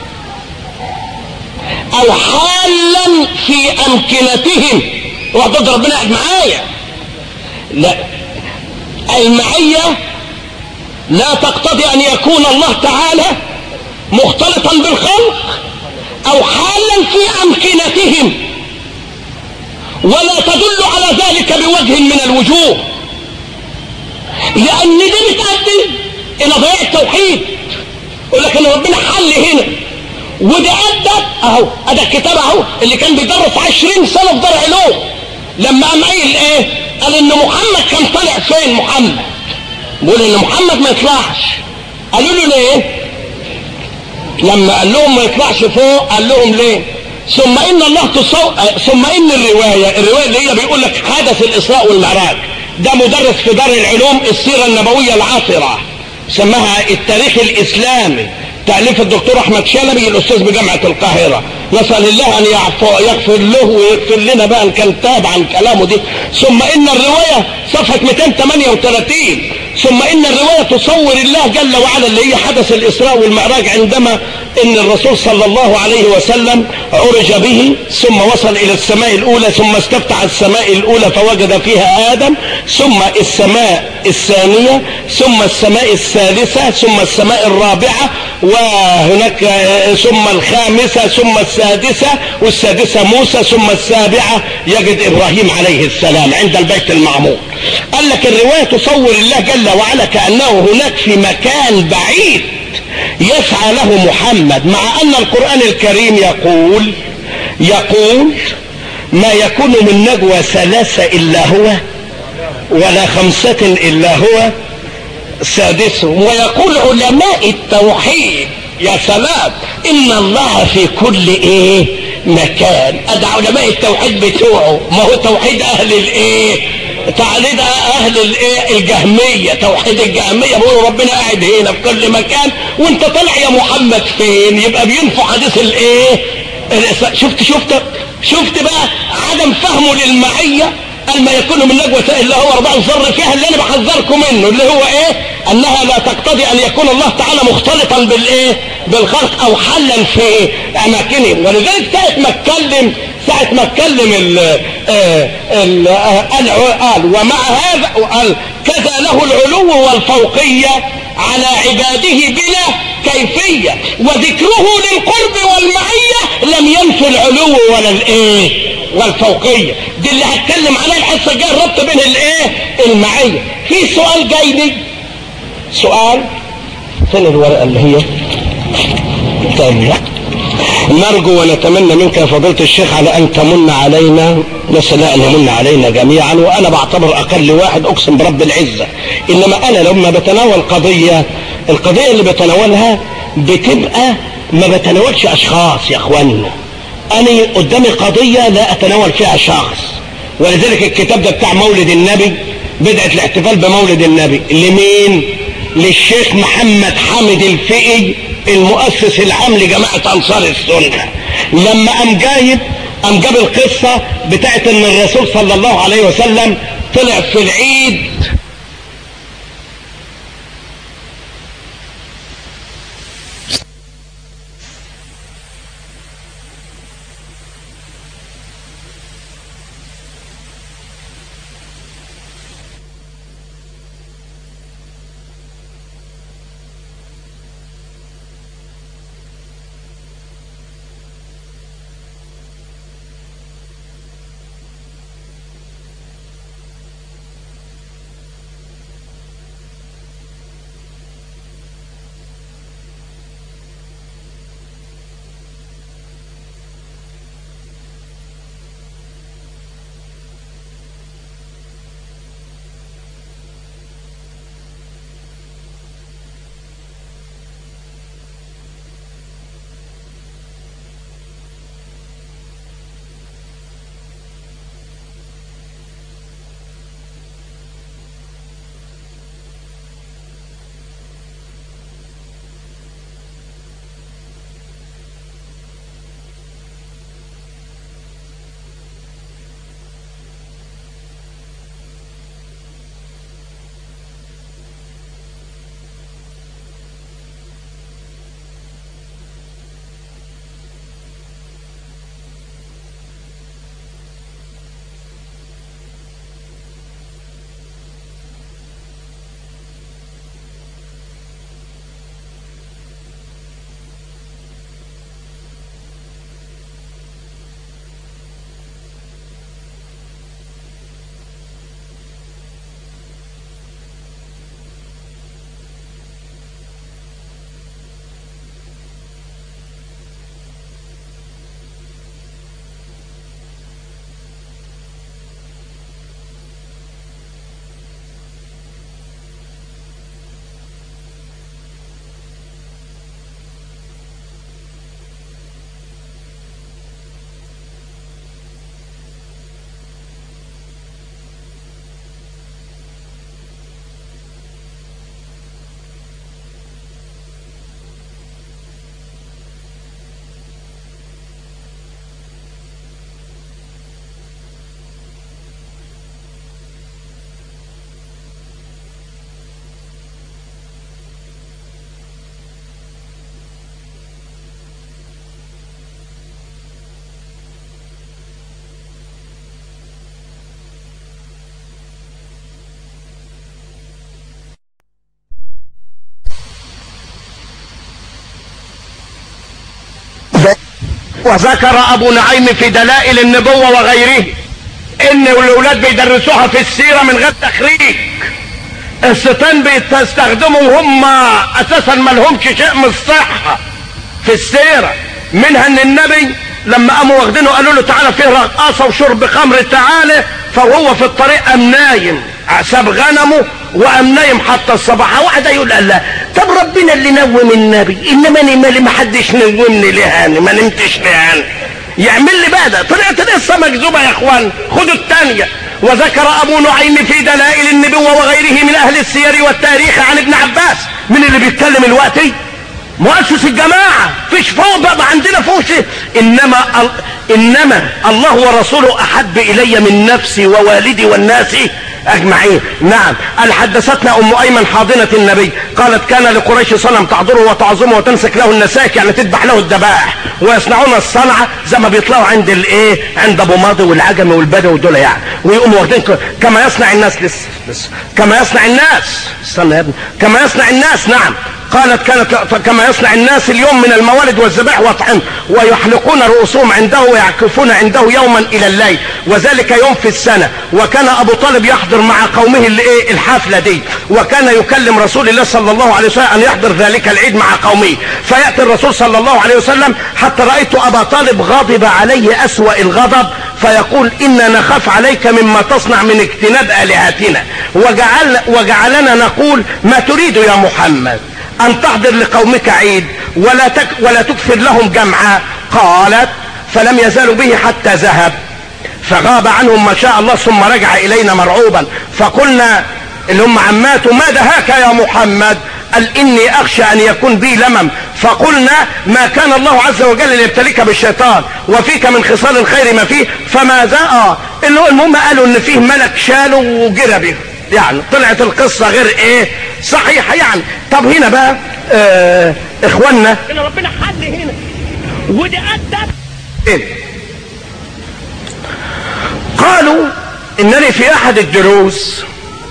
Speaker 2: او حالا في امكنتهم وضد ربنا قاعد معايا لا المعية لا تقتضي ان يكون الله تعالى مختلطا بالخلق او حالا في امكنتهم ولا تدل على ذلك بوجه من الوجوه لان دي بتأدي الى ضياع التوحيد يقول لك ان ربنا حل هنا وده ادى اهو ادى الكتاب اهو اللي كان بيدرس عشرين سنه في دار علوم لما قام قايل ايه قال ان محمد كان طالع فين محمد بيقول ان محمد ما يطلعش قالوا له ليه لما قال لهم ما يطلعش فوق قال لهم ليه ثم ان الله تصو... ثم ان الروايه الروايه اللي هي بيقول لك حدث الاسراء والمعراج ده مدرس في دار العلوم السيره النبويه العاصره سماها التاريخ الاسلامي تأليف الدكتور احمد شلبي الاستاذ بجامعة القاهرة نسأل الله ان يعفو يغفر له ويغفر لنا بقى ان كان تاب عن كلامه دي ثم ان الرواية صفحة 238 ثم ان الرواية تصور الله جل وعلا اللي هي حدث الاسراء والمعراج عندما ان الرسول صلى الله عليه وسلم عرج به ثم وصل الى السماء الاولى ثم استفتح السماء الاولى فوجد فيها ادم ثم السماء الثانية ثم السماء الثالثة ثم السماء الرابعة وهناك ثم الخامسة ثم السادسة والسادسة موسى ثم السابعة يجد ابراهيم عليه السلام عند البيت المعمور قال لك الرواية تصور الله جل وعلا كأنه هناك في مكان بعيد يسعى له محمد مع ان القرآن الكريم يقول يقول ما يكون من نجوى ثلاثة الا هو ولا خمسة الا هو سادسهم ويقول علماء التوحيد يا سلام ان الله في كل ايه مكان ادى علماء التوحيد بتوعه ما هو توحيد اهل الايه تعليد اهل الايه الجهميه توحيد الجهميه بيقولوا ربنا قاعد هنا في كل مكان وانت طالع يا محمد فين يبقى بينفوا حديث الايه شفت شفت شفت بقى عدم فهمه للمعيه قال ما يكون من نجوى الا هو اربع ذر فيها اللي انا بحذركم منه اللي هو ايه انها لا تقتضي ان يكون الله تعالى مختلطا بالايه بالخلق او حلا في اماكنهم ولذلك ساعه ما اتكلم ساعة ما اتكلم ال ال قال ومع هذا قال كذا له العلو والفوقية على عباده بلا كيفية وذكره للقرب والمعية لم ينفي العلو ولا الايه والفوقية دي اللي هتكلم عليها الحصة الجاية الربط بين الايه المعية في سؤال جاي لي سؤال فين الورقة اللي هي طيب نرجو ونتمنى منك يا فضيلة الشيخ على أن تمن علينا نسأل أن يمن علينا جميعا وأنا بعتبر أقل واحد أقسم برب العزة إنما أنا لما بتناول قضية القضية اللي بتناولها بتبقى ما بتناولش أشخاص يا أخوانا أنا قدامي قضية لا أتناول فيها شخص ولذلك الكتاب ده بتاع مولد النبي بدأت الاحتفال بمولد النبي لمين؟ للشيخ محمد حامد الفقي المؤسس العام لجماعة أنصار السنة لما قام جايب قام جاب القصة بتاعت ان الرسول صلى الله عليه وسلم طلع في العيد
Speaker 1: وذكر ابو نعيم في دلائل النبوة وغيره ان الاولاد بيدرسوها في السيرة من غير تخريج الستان بيستخدموا وهم اساسا ما لهمش شيء من الصحة في السيرة منها ان النبي لما قاموا واخدينه قالوا له تعالى فيه رقاصة وشرب خمر تعالى فهو في الطريق قام نايم ساب غنمه وقام نايم حتى الصباح واحد يقول الله طب ربنا اللي نوم النبي انما انا مالي ما حدش نومني ليه انا ما نمتش ليه انا يعمل لي بقى ده طلعت لسه مكذوبه يا اخوان خدوا الثانيه وذكر ابو نعيم في دلائل النبوه وغيره من اهل السير والتاريخ عن ابن عباس من اللي بيتكلم الوقتي مؤسس الجماعة فيش فوق بقى عندنا فوق شيء إنما, إنما الله ورسوله أحب إلي من نفسي ووالدي والناس أجمعين نعم قال حدثتنا أم أيمن حاضنة النبي قالت كان لقريش صنم تعذره وتعظمه وتمسك له النساك يعني تذبح له الذبائح ويصنعون الصنعة زي ما بيطلعوا عند الايه عند ابو ماضي والعجم والبدوي دول يعني ويقوموا واخدين كما يصنع الناس لسه لسه كما يصنع الناس استنى يا ابني كما يصنع الناس نعم قالت كانت كما يصنع الناس اليوم من الموالد والذبائح والطعام ويحلقون رؤوسهم عنده ويعكفون عنده يوما الى الليل وذلك يوم في السنه وكان ابو طالب يحضر مع قومه الايه الحفله دي وكان يكلم رسول الله صلى الله عليه وسلم ان يحضر ذلك العيد مع قومه فياتي الرسول صلى الله عليه وسلم حتى رايت ابا طالب غاضب عليه اسوا الغضب فيقول إنا نخاف عليك مما تصنع من اجتناب آلهتنا وجعل وجعلنا نقول ما تريد يا محمد أن تحضر لقومك عيد ولا تك ولا تكثر لهم جمعا قالت فلم يزالوا به حتى ذهب فغاب عنهم ما شاء الله ثم رجع إلينا مرعوبا فقلنا اللي هم عماته ما دهاك يا محمد قال إني أخشى أن يكون بي لمم فقلنا ما كان الله عز وجل ليبتليك بالشيطان وفيك من خصال الخير ما فيه فما ذا اللي هو المهم قالوا ان فيه ملك شاله وجرى به يعني طلعت القصة غير ايه صحيحة يعني طب هنا بقى اه اخواننا
Speaker 2: ان ربنا حل هنا ودي ادت
Speaker 1: إيه؟ قالوا انني في احد الدروس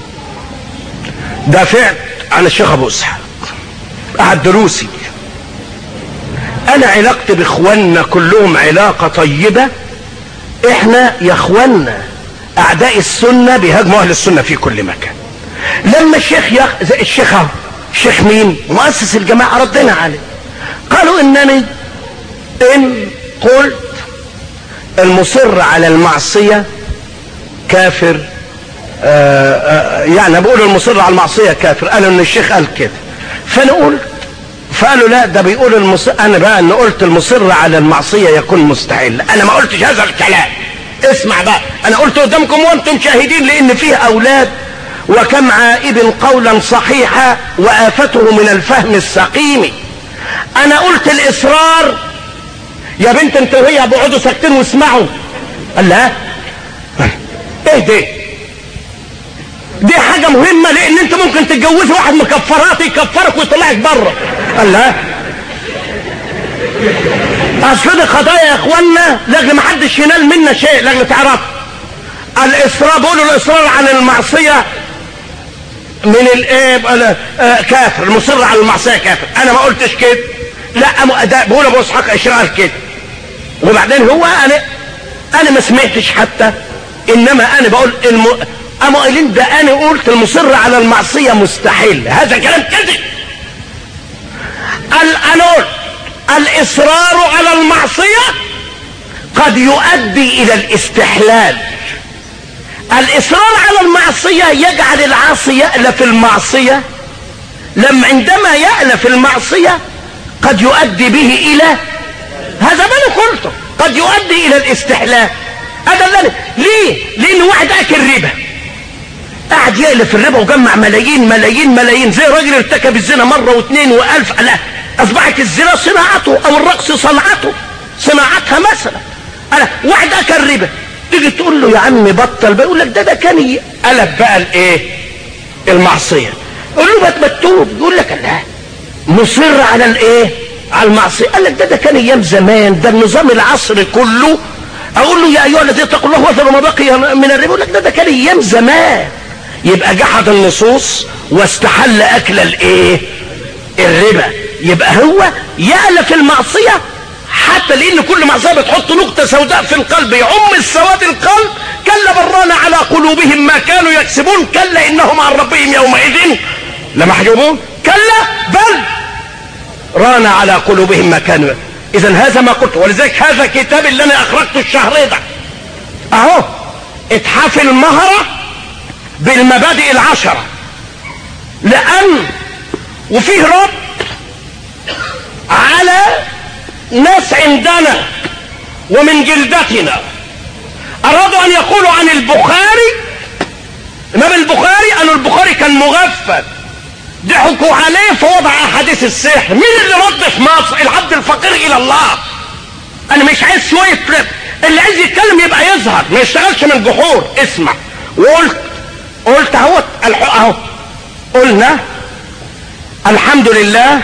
Speaker 1: دافعت عن الشيخ ابو اسحاق احد دروسي انا علاقتي باخواننا كلهم علاقة طيبة احنا يا اخواننا اعداء السنة بيهاجموا اهل السنة في كل مكان لما الشيخ يخ... زي الشيخ اهو الشيخ مين مؤسس الجماعة ردنا عليه قالوا انني ان قلت المصر على المعصية كافر آآ آآ يعني بقول المصر على المعصية كافر قالوا ان الشيخ قال كده فانا قلت فقالوا لا ده بيقول المصر انا بقى ان قلت المصر على المعصية يكون مستحيل انا ما قلتش هذا الكلام اسمع بقى انا قلت قدامكم وانتم شاهدين لان فيه اولاد وكم عائب قولا صحيحا وآفته من الفهم السقيم انا قلت الاصرار يا بنت انت وهي بقعدوا ساكتين واسمعوا قال لا ايه ده دي حاجة مهمة لان انت ممكن تتجوزي واحد مكفرات يكفرك ويطلعك بره قال لا اصل دي قضايا يا اخوانا لاجل ما حدش ينال منا شيء لاجل تعرف الاصرار بيقولوا الاصرار عن المعصية من الايه آه كافر المصر على المعصية كافر انا ما قلتش كده لا ده بقول ابو اسحاق اشرار كده وبعدين هو انا انا ما سمعتش حتى انما انا بقول الم... اما قايلين ده انا قلت المصر على المعصية مستحيل هذا كلام كذب انا قلت الاصرار على المعصية قد يؤدي الى الاستحلال الاصرار على المعصية يجعل العاصي يألف المعصية لما عندما يألف المعصية قد يؤدي به الى هذا ما انا قلته قد يؤدي الى الاستحلال هذا اللي ليه لان واحد اكل ربا قاعد يألف الربا وجمع ملايين ملايين ملايين زي راجل ارتكب الزنا مرة واثنين والف لا اصبحت الزنا صناعته او الرقص صنعته صناعتها مثلا أنا واحد اكل ربا تيجي تقول له يا عم بطل بيقول لك ده ده كان قلب بقى الايه المعصيه قول له ما تتوب يقول لك لا مصر على الايه على المعصيه قال لك ده ده كان ايام زمان ده النظام العصري كله اقول له يا ايها الذين اتقوا الله وذروا ما بقي من الربا يقول لك ده ده كان ايام زمان يبقى جحد النصوص واستحل اكل الايه الربا يبقى هو يألف المعصيه
Speaker 2: حتى لان كل معصيه بتحط نقطه سوداء في القلب يعم السواد القلب كلا بران على قلوبهم ما كانوا يكسبون كلا انهم عن ربهم يومئذ لمحجوبون كلا بل ران على قلوبهم ما كانوا اذا هذا ما قلت ولذلك هذا كتاب اللي انا اخرجته الشهر ده اهو اتحاف المهرة بالمبادئ العشرة لان وفيه رد على ناس عندنا ومن جلدتنا ارادوا ان يقولوا عن البخاري امام البخاري قالوا البخاري كان مغفل ضحكوا عليه فوضع احاديث السحر مين اللي رد في مصر العبد الفقير الى الله انا مش عايز شويه لب اللي عايز يتكلم يبقى يظهر ما يشتغلش من جحور اسمع وقلت قلت اهو اهو قلنا الحمد لله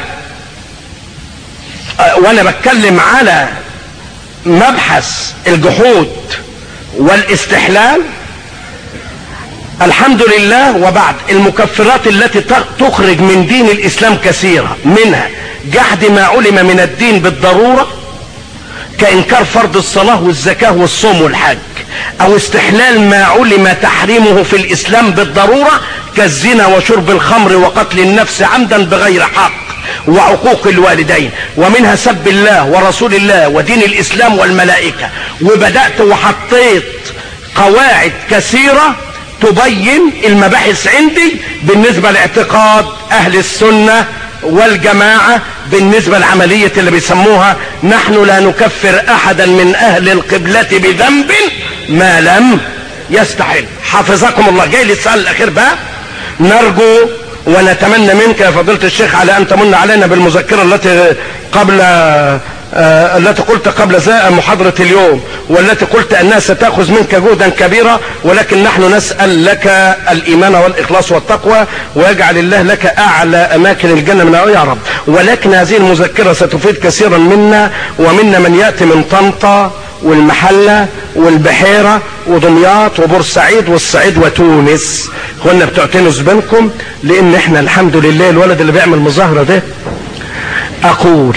Speaker 2: وانا بتكلم على مبحث الجحود والاستحلال الحمد لله وبعد المكفرات التي تخرج من دين الاسلام كثيرة منها جحد ما علم من الدين بالضرورة كإنكار فرض الصلاة والزكاة والصوم والحج او استحلال ما علم تحريمه في الاسلام بالضرورة كالزنا وشرب الخمر وقتل النفس عمدا بغير حق وعقوق الوالدين ومنها سب الله ورسول الله ودين الاسلام والملائكة وبدأت وحطيت قواعد كثيرة تبين المباحث عندي بالنسبة لاعتقاد اهل السنة والجماعة بالنسبة لعملية اللي بيسموها نحن لا نكفر احدا من اهل القبلة بذنب ما لم يستحل حفظكم الله جاي للسؤال الاخير بقى نرجو ونتمنى منك يا فضيلة الشيخ على ان تمن علينا بالمذكرة التي قبل آه التي قلت قبل محاضرة اليوم والتي قلت انها ستأخذ منك جهدا كبيرا ولكن نحن نسأل لك الايمان والاخلاص والتقوى ويجعل الله لك اعلى اماكن الجنة من يا رب ولكن هذه المذكرة ستفيد كثيرا منا ومنا من يأتي من طنطا والمحلة والبحيرة ودمياط وبورسعيد والصعيد وتونس كنا بتوع تونس بينكم لان احنا الحمد لله الولد اللي بيعمل مظاهرة ده اقول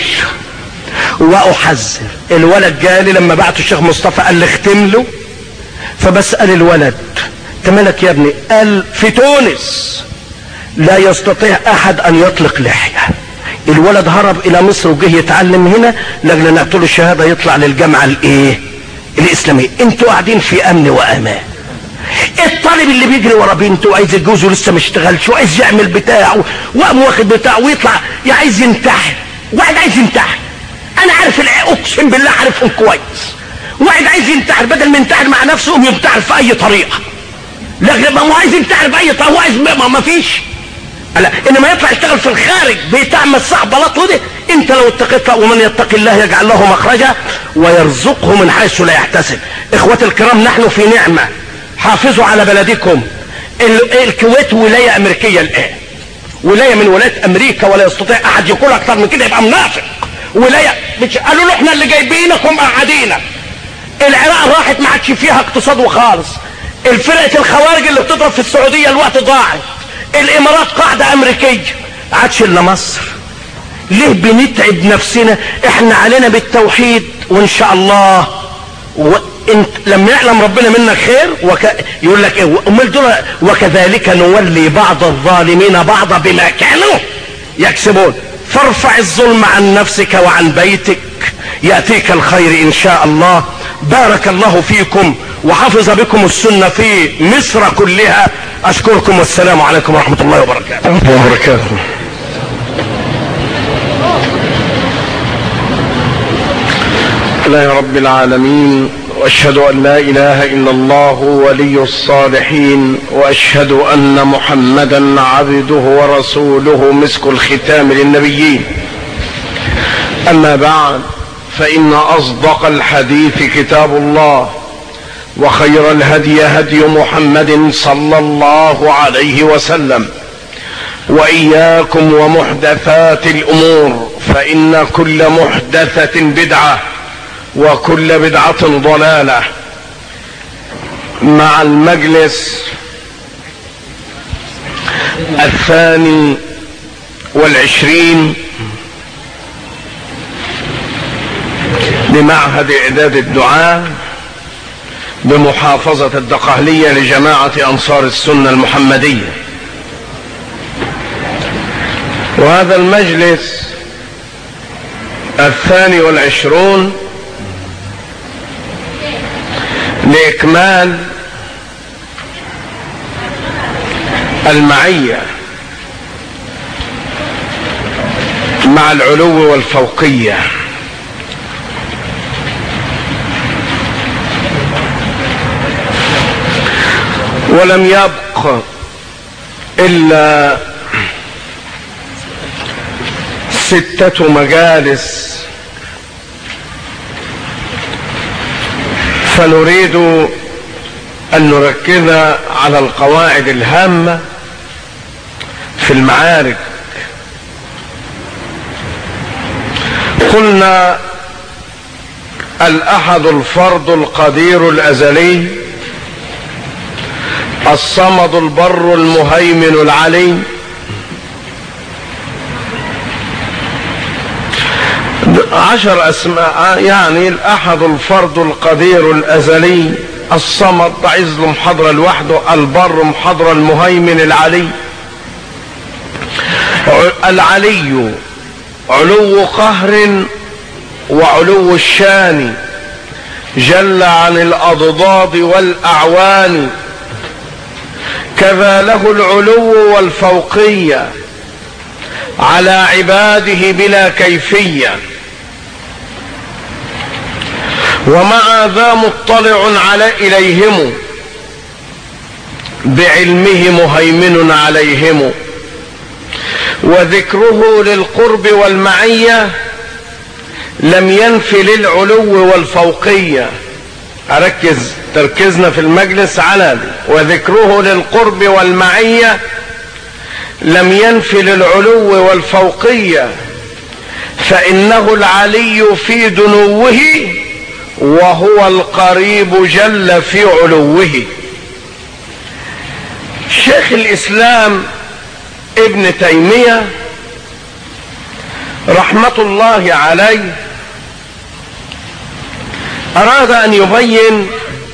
Speaker 2: واحذر الولد جالي لما بعته الشيخ مصطفى قال لي اختم له فبسأل الولد انت مالك يا ابني قال في تونس لا يستطيع احد ان يطلق لحية الولد هرب الى مصر وجه يتعلم هنا لاجل نعطوا له الشهاده يطلع للجامعه الايه الاسلاميه انتوا قاعدين في امن وامان الطالب اللي بيجري ورا بنته وعايز يتجوز ولسه ما اشتغلش وعايز يعمل بتاعه وقام واخد بتاعه ويطلع عايز ينتحر واحد عايز ينتحر انا عارف اقسم بالله عارفهم كويس واحد عايز ينتحر بدل ما ينتحر مع نفسه يقوم ينتحر في اي طريقه لكن ما هو عايز ينتحر باي طريقه هو عايز ما, ما فيش لا انما يطلع يشتغل في الخارج بتعمل صح بلاطه ده انت لو اتقيت ومن يتق الله يجعل له مخرجا ويرزقه من حيث لا يحتسب اخواتي الكرام نحن في نعمه حافظوا على بلدكم الكويت ولايه امريكيه الان ولايه من ولايات امريكا ولا يستطيع احد يقول اكتر من كده يبقى منافق ولايه بتش... قالوا له احنا اللي جايبينكم قاعدينك العراق راحت ما عادش فيها اقتصاد وخالص الفرقه الخوارج اللي بتضرب في السعوديه الوقت ضاعت الامارات قاعده امريكيه عادش الا مصر ليه بنتعب نفسنا احنا علينا بالتوحيد وان شاء الله وانت لما يعلم ربنا منك خير وك... يقول لك ايه امال دول وكذلك نولي بعض الظالمين بعضا بما كانوا يكسبون فارفع الظلم عن نفسك وعن بيتك ياتيك الخير ان شاء الله بارك الله فيكم وحفظ بكم السنه في مصر كلها اشكركم والسلام عليكم ورحمه الله وبركاته
Speaker 1: وبركاته الله رب العالمين واشهد ان لا اله الا الله ولي الصالحين واشهد ان محمدا عبده ورسوله مسك الختام للنبيين اما بعد فان اصدق الحديث كتاب الله وخير الهدي هدي محمد صلى الله عليه وسلم واياكم ومحدثات الامور فان كل محدثه بدعه وكل بدعه ضلاله مع المجلس الثاني والعشرين لمعهد إعداد الدعاء بمحافظة الدقهلية لجماعة أنصار السنة المحمدية وهذا المجلس الثاني والعشرون لإكمال المعية مع العلو والفوقية ولم يبق إلا ستة مجالس فنريد أن نركز على القواعد الهامة في المعارك قلنا الأحد الفرد القدير الأزلي الصمد البر المهيمن العلي عشر اسماء يعني الاحد الفرد القدير الازلي الصمد ضعيز محضرة لوحده البر محضرة المهيمن العلي العلي علو قهر وعلو الشان جل عن الاضداد والاعوان كذا له العلو والفوقيه على عباده بلا كيفيه ومع ذا مطلع على اليهم بعلمه مهيمن عليهم وذكره للقرب والمعيه لم ينف للعلو والفوقيه اركز تركيزنا في المجلس على دي وذكره للقرب والمعيه لم ينف للعلو والفوقيه فانه العلي في دنوه وهو القريب جل في علوه شيخ الاسلام ابن تيميه رحمه الله عليه اراد ان يبين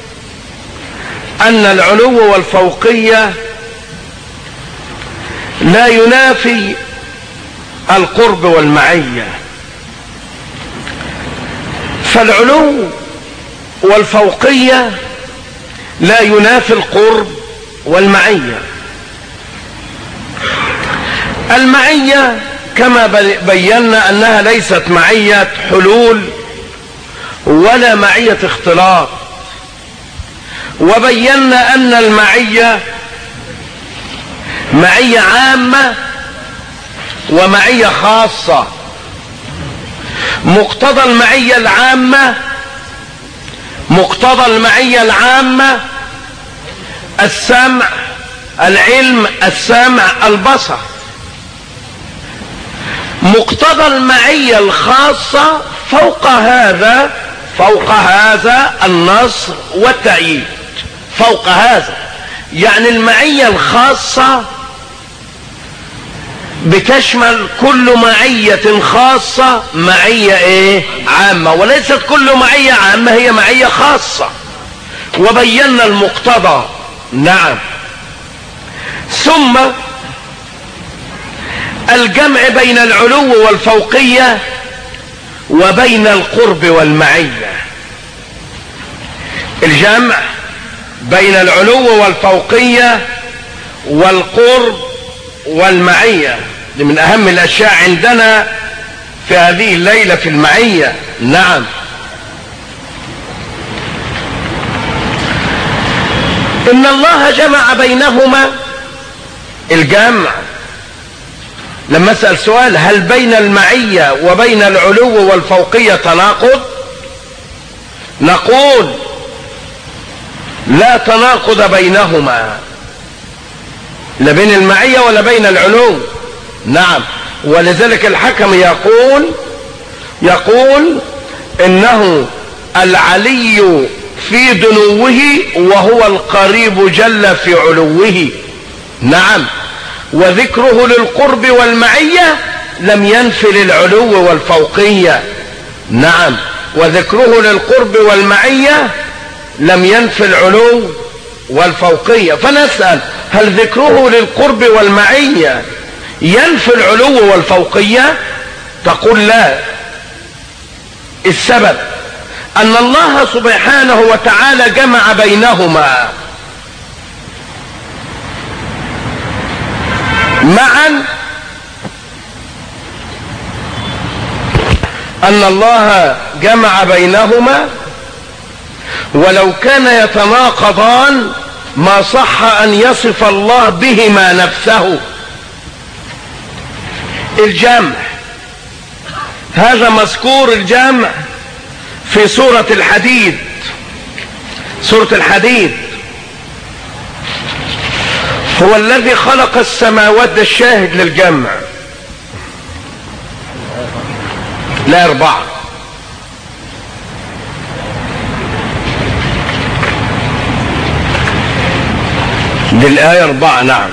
Speaker 1: ان العلو والفوقيه لا ينافي القرب والمعيه فالعلو والفوقيه لا ينافي القرب والمعيه المعيه كما بينا انها ليست معيه حلول ولا معيه اختلاط وبينا ان المعيه معيه عامه ومعيه خاصه مقتضى المعيه العامه مقتضى المعيه العامه السمع العلم السمع البصر مقتضى المعيه الخاصه فوق هذا فوق هذا النصر والتأييد فوق هذا يعني المعية الخاصة بتشمل كل معية خاصة معية ايه عامة وليست كل معية عامة هي معية خاصة وبينا المقتضى نعم ثم الجمع بين العلو والفوقيه وبين القرب والمعية الجمع بين العلو والفوقية والقرب والمعية دي من أهم الأشياء عندنا في هذه الليلة في المعية نعم إن الله جمع بينهما الجمع لما اسال سؤال هل بين المعيه وبين العلو والفوقيه تناقض نقول لا تناقض بينهما لا بين المعيه ولا بين العلو نعم ولذلك الحكم يقول يقول انه العلي في دنوه وهو القريب جل في علوه نعم وذكره للقرب والمعية لم ينف للعلو والفوقية نعم وذكره للقرب والمعية لم ينفي العلو والفوقية فنسأل هل ذكره للقرب والمعية ينفي العلو والفوقية تقول لا السبب ان الله سبحانه وتعالى جمع بينهما معا ان الله جمع بينهما ولو كان يتناقضان ما صح ان يصف الله بهما نفسه الجمع هذا مذكور الجمع في سورة الحديد سورة الحديد هو الذي خلق السماوات ده الشاهد للجمع لا أربعة دي الآية أربعة نعم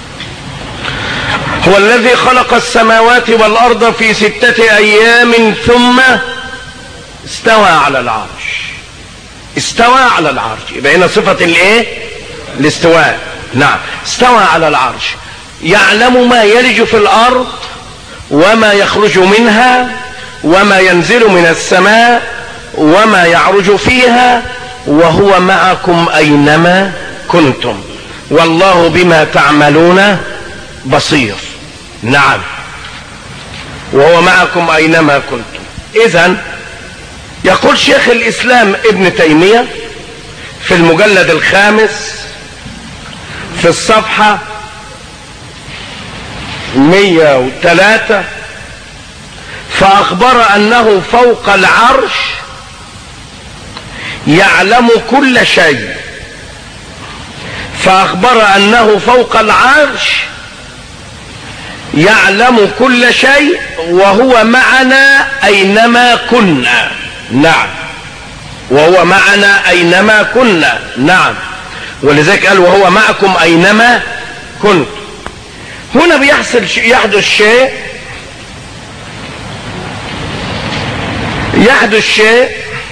Speaker 1: هو الذي خلق السماوات والأرض في ستة أيام ثم استوى على العرش استوى على العرش يبقى هنا صفة الايه الاستواء نعم استوى على العرش يعلم ما يلج في الأرض وما يخرج منها وما ينزل من السماء وما يعرج فيها وهو معكم أينما كنتم والله بما تعملون بصير نعم وهو معكم أينما كنتم إذا يقول شيخ الإسلام ابن تيمية في المجلد الخامس في الصفحة 103 فأخبر أنه فوق العرش يعلم كل شيء فأخبر أنه فوق العرش يعلم كل شيء وهو معنا أينما كنا نعم وهو معنا أينما كنا نعم ولذلك قال وهو معكم أينما كنت هنا بيحصل يحدث شيء يحدث شيء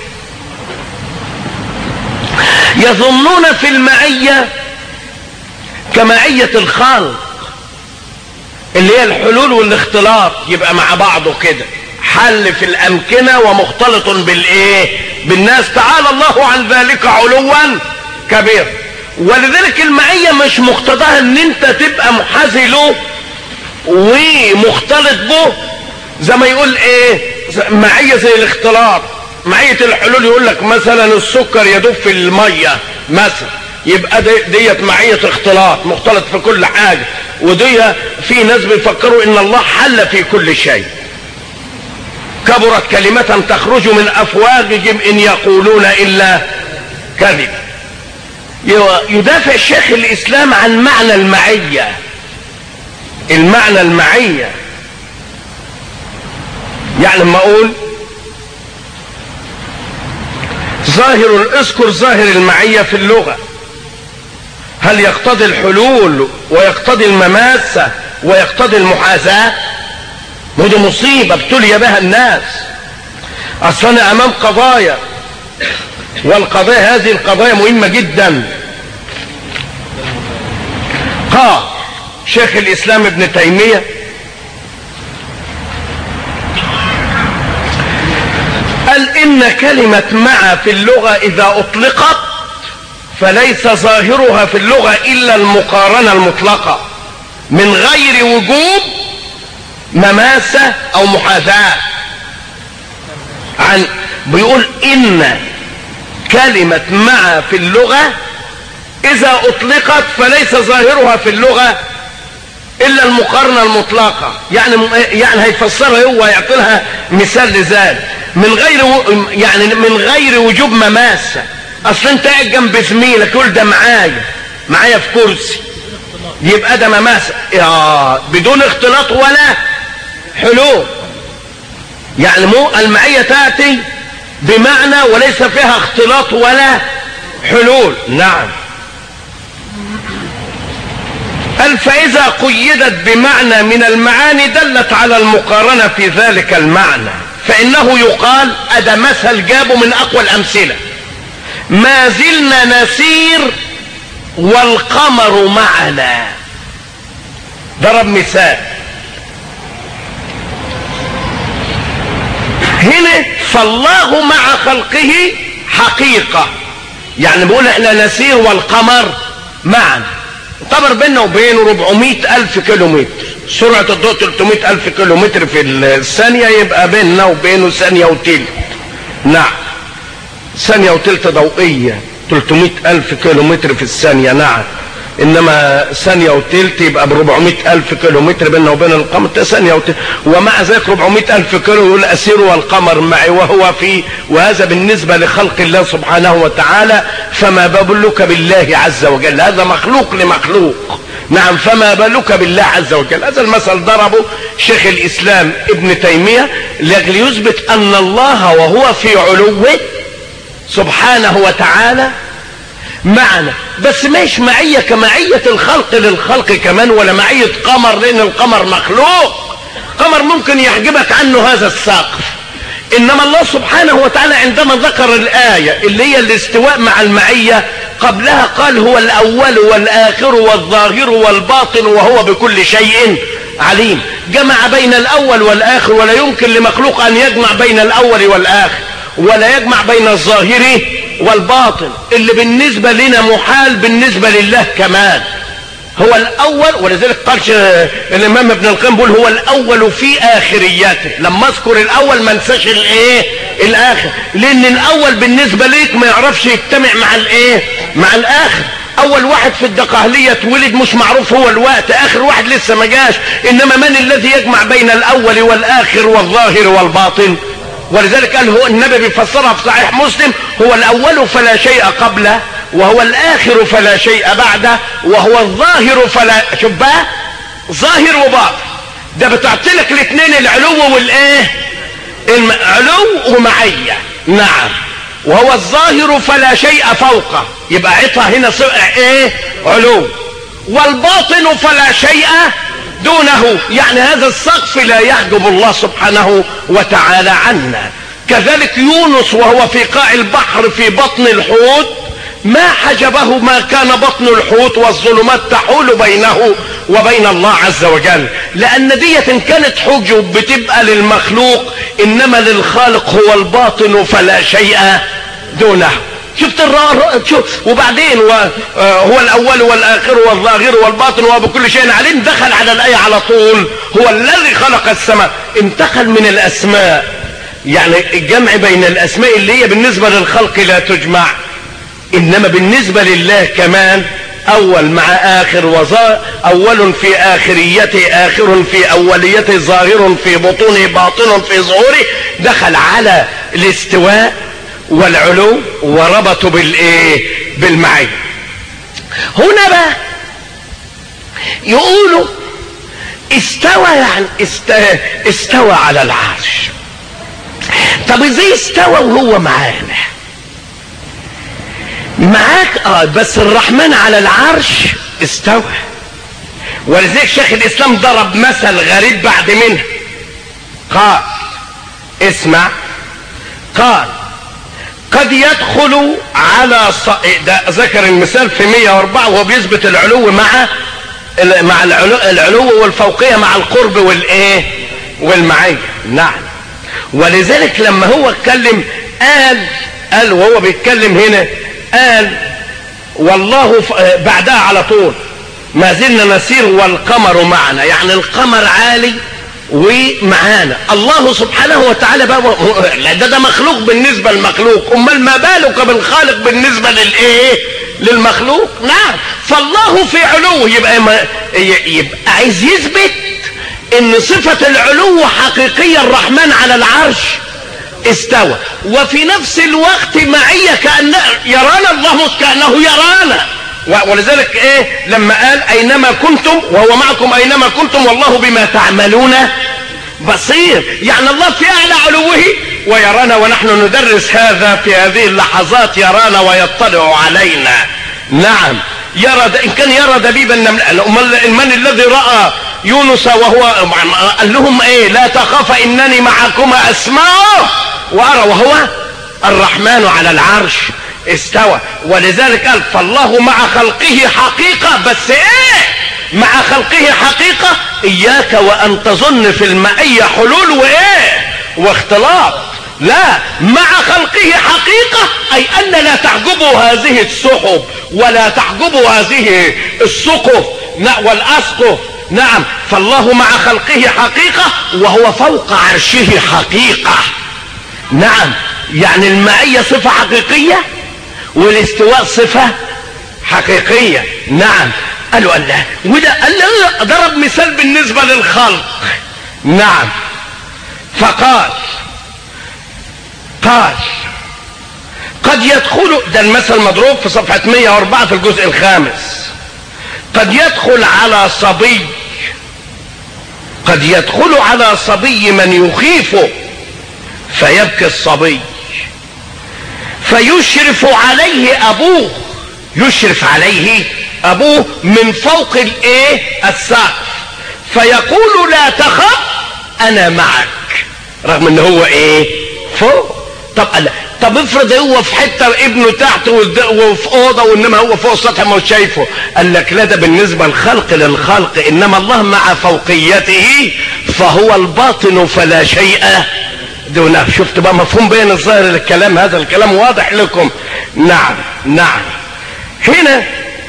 Speaker 1: يظنون في المعية كمعية الخلق اللي هي الحلول والاختلاط يبقى مع بعضه كده حل في الامكنه ومختلط بالايه بالناس تعالى الله عن ذلك علوا كبير ولذلك المعيه مش مقتضاها ان انت تبقى محاذي له ومختلط به زي ما يقول ايه معيه زي الاختلاط معيه الحلول يقول لك مثلا السكر يدوب في الميه مثلا يبقى دي ديت معيه اختلاط مختلط في كل حاجه ودي في ناس بيفكروا ان الله حل في كل شيء كبرت كلمة تخرج من أفواههم إن يقولون إلا كذب يدافع الشيخ الإسلام عن معنى المعية المعنى المعية يعني لما أقول ظاهر اذكر ظاهر المعية في اللغة هل يقتضي الحلول ويقتضي المماسة ويقتضي المحاذاة ودي مصيبة ابتلي بها الناس أصلا أمام قضايا والقضايا هذه القضايا مهمة جدا قال شيخ الإسلام ابن تيمية قال إن كلمة مع في اللغة إذا أطلقت فليس ظاهرها في اللغة إلا المقارنة المطلقة من غير وجوب مماسة او محاذاة عن بيقول ان كلمة مع في اللغة اذا اطلقت فليس ظاهرها في اللغة الا المقارنة المطلقة يعني يعني هيفسرها هو يعطي لها مثال لذلك من غير يعني من غير وجوب مماسة اصل انت قاعد جنب زميلك يقول ده معايا معايا في كرسي يبقى ده مماسة بدون اختلاط ولا حلول يعني مو المعية تأتي بمعنى وليس فيها اختلاط ولا حلول نعم قال فإذا قيدت بمعنى من المعاني دلت على المقارنة في ذلك المعنى فانه يقال ادى مثل جابه من اقوى الامثله ما زلنا نسير والقمر معنا ضرب مثال هنا فالله مع خلقه حقيقة يعني بيقول احنا نسير والقمر معا القمر بيننا وبينه 400 ألف كيلو متر سرعة الضوء 300 ألف كيلو متر في الثانية يبقى بيننا وبينه ثانية وتلت نعم ثانية وتلت ضوئية 300 ألف كيلو متر في الثانية نعم انما ثانيه وتلت يبقى ب 400 الف كيلو متر بيننا وبين القمر ثانيه وتلت ومع ذلك 400 الف كيلو يقول اسير والقمر معي وهو في وهذا بالنسبه لخلق الله سبحانه وتعالى فما بالك بالله عز وجل هذا مخلوق لمخلوق نعم فما بالك بالله عز وجل هذا المثل ضربه شيخ الاسلام ابن تيميه لاجل يثبت ان الله وهو في علوه سبحانه وتعالى معنا بس مش معية كمعية الخلق للخلق كمان ولا معية قمر لان القمر مخلوق قمر ممكن يحجبك عنه هذا السقف انما الله سبحانه وتعالى عندما ذكر الآية اللي هي الاستواء مع المعية قبلها قال هو الاول والاخر والظاهر والباطن وهو بكل شيء عليم جمع بين الاول والاخر ولا يمكن لمخلوق ان يجمع بين الاول والاخر ولا يجمع بين الظاهر والباطن اللي بالنسبة لنا محال بالنسبة لله كمان هو الاول ولذلك قال الامام ابن القيم بيقول هو الاول في اخرياته لما اذكر الاول ما انساش الايه الاخر لان الاول بالنسبة ليك ما يعرفش يجتمع مع الايه مع الاخر اول واحد في الدقهلية اتولد مش معروف هو الوقت اخر واحد لسه ما جاش انما من الذي يجمع بين الاول والاخر والظاهر والباطن ولذلك قال هو النبي بيفسرها في صحيح مسلم هو الاول فلا شيء قبله وهو الاخر فلا شيء بعده وهو الظاهر فلا شوف بقى ظاهر وباطن ده بتعطي لك الاثنين العلو والايه علو ومعيه نعم وهو الظاهر فلا شيء فوقه يبقى عطها هنا ايه علو والباطن فلا شيء دونه يعني هذا السقف لا يحجب الله سبحانه وتعالى عنا كذلك يونس وهو في قاع البحر في بطن الحوت ما حجبه ما كان بطن الحوت والظلمات تحول بينه وبين الله عز وجل لان ديت ان كانت حجب بتبقى للمخلوق انما للخالق هو الباطن فلا شيء دونه شفت الرار شوف وبعدين هو الاول والاخر والظاهر والباطن وهو بكل شيء عليم دخل على الايه على طول هو الذي خلق السماء انتقل من الاسماء يعني الجمع بين الاسماء اللي هي بالنسبه للخلق لا تجمع انما بالنسبه لله كمان اول مع اخر وظاهر اول في اخريته اخر في اوليته ظاهر في بطونه باطن في ظهوره دخل على الاستواء والعلو وربطوا بالايه بالمعية هنا بقى يقولوا استوى يعني است... استوى على العرش طب ازاي استوى وهو معانا معاك اه بس الرحمن على العرش استوى ولذلك شيخ الاسلام ضرب مثل غريب بعد منه قال اسمع قال قد يدخل على ص... ده ذكر المثال في 104 وهو بيثبت العلو مع مع العلو, العلو والفوقيه مع القرب والايه والمعيه نعم ولذلك لما هو اتكلم قال قال وهو بيتكلم هنا قال والله ف... بعدها على طول ما زلنا نسير والقمر معنا يعني القمر عالي ومعانا الله سبحانه وتعالى بقى لا ده ده مخلوق بالنسبه للمخلوق امال ما بالك بالخالق بالنسبه للايه للمخلوق نعم فالله في علو يبقى ما يبقى عايز يثبت ان صفه العلو حقيقيه الرحمن على العرش استوى وفي نفس الوقت معيه كان يرانا الله كانه يرانا ولذلك ايه لما قال اينما كنتم وهو معكم اينما كنتم والله بما تعملون بصير يعني الله في اعلى علوه ويرانا ونحن ندرس هذا في هذه اللحظات يرانا ويطلع علينا نعم يرى ان كان يرى دبيب النمل من الذي راى يونس وهو قال لهم ايه لا تخاف انني معكما اسمع وارى وهو الرحمن على العرش استوى ولذلك قال فالله مع خلقه حقيقة بس ايه مع خلقه حقيقة اياك وان تظن في المعية حلول وايه واختلاط لا مع خلقه حقيقة اي ان لا تعجبه هذه السحب ولا تعجبه هذه السقف والاسقف نعم فالله مع خلقه حقيقة وهو فوق عرشه حقيقة نعم يعني المعية صفة حقيقية والاستواء صفة حقيقية نعم قالوا الله وده قال له ضرب مثال بالنسبة للخلق نعم فقال قال قد يدخل ده المثل مضروب في صفحة 104 في الجزء الخامس قد يدخل على صبي قد يدخل على صبي من يخيفه فيبكي الصبي فيشرف عليه ابوه يشرف عليه ابوه من فوق الايه السقف فيقول لا تخف انا معك رغم ان هو ايه فوق طب طب افرض هو في حته ابنه تحت وفي اوضه وانما هو فوق السطح ما هو شايفه قال لك لا ده بالنسبه الخلق للخلق انما الله مع فوقيته فهو الباطن فلا شيء دونه شفت بقى مفهوم بين الظاهر للكلام هذا الكلام واضح لكم نعم نعم هنا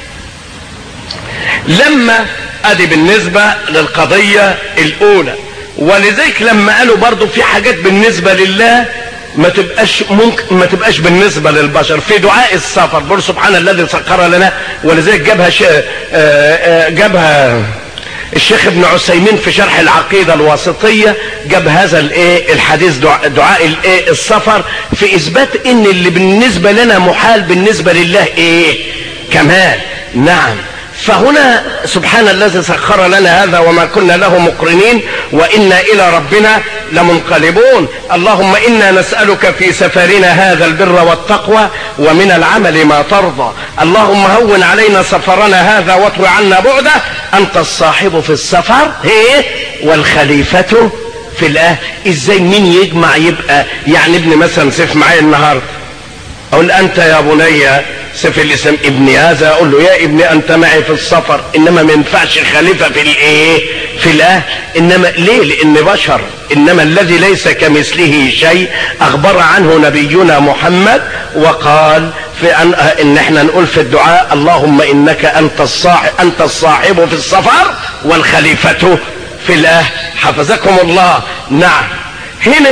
Speaker 1: لما ادي بالنسبة للقضية الاولى ولذلك لما قالوا برضو في حاجات بالنسبة لله ما تبقاش ممكن ما تبقاش بالنسبة للبشر في دعاء السفر بقول سبحان الذي سخر لنا ولذلك جابها ش... جابها الشيخ ابن عثيمين في شرح العقيدة الواسطية جاب هذا الايه الحديث دعاء, دعاء الايه السفر في اثبات ان اللي بالنسبة لنا محال بالنسبة لله ايه كمال نعم فهنا سبحان الذي سخر لنا هذا وما كنا له مقرنين وإنا إلى ربنا لمنقلبون اللهم إنا نسألك في سفرنا هذا البر والتقوى ومن العمل ما ترضى اللهم هون علينا سفرنا هذا واطوي عنا بعده أنت الصاحب في السفر هي والخليفة في الأهل إزاي مين يجمع يبقى يعني ابن مثلا سيف معايا النهارده اقول انت يا بني سيف الاسلام ابني هذا اقول له يا ابني انت معي في السفر انما ما ينفعش خليفه في الايه في الاهل انما ليه لان بشر انما الذي ليس كمثله شيء اخبر عنه نبينا محمد وقال في أن, ان احنا نقول في الدعاء اللهم انك انت الصاحب انت الصاحب في السفر والخليفه في الاهل حفظكم الله نعم هنا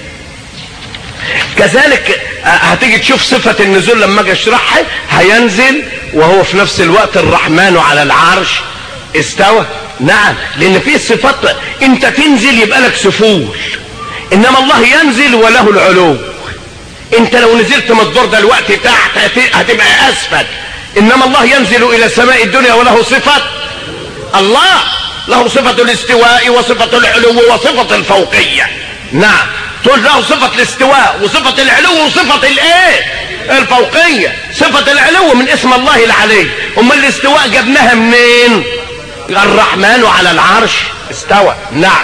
Speaker 1: كذلك هتيجي تشوف صفة النزول لما اجي اشرحها هينزل وهو في نفس الوقت الرحمن على العرش استوى نعم لان في صفات انت تنزل يبقى لك سفول انما الله ينزل وله العلو انت لو نزلت من الدور دلوقتي تحت هتبقى اسفل انما الله ينزل الى سماء الدنيا وله صفة الله له صفة الاستواء وصفة العلو وصفة الفوقية نعم تقول له صفة الاستواء وصفة العلو وصفة الايه الفوقية صفة العلو من اسم الله العلي اما الاستواء جبناها منين الرحمن على العرش استوى نعم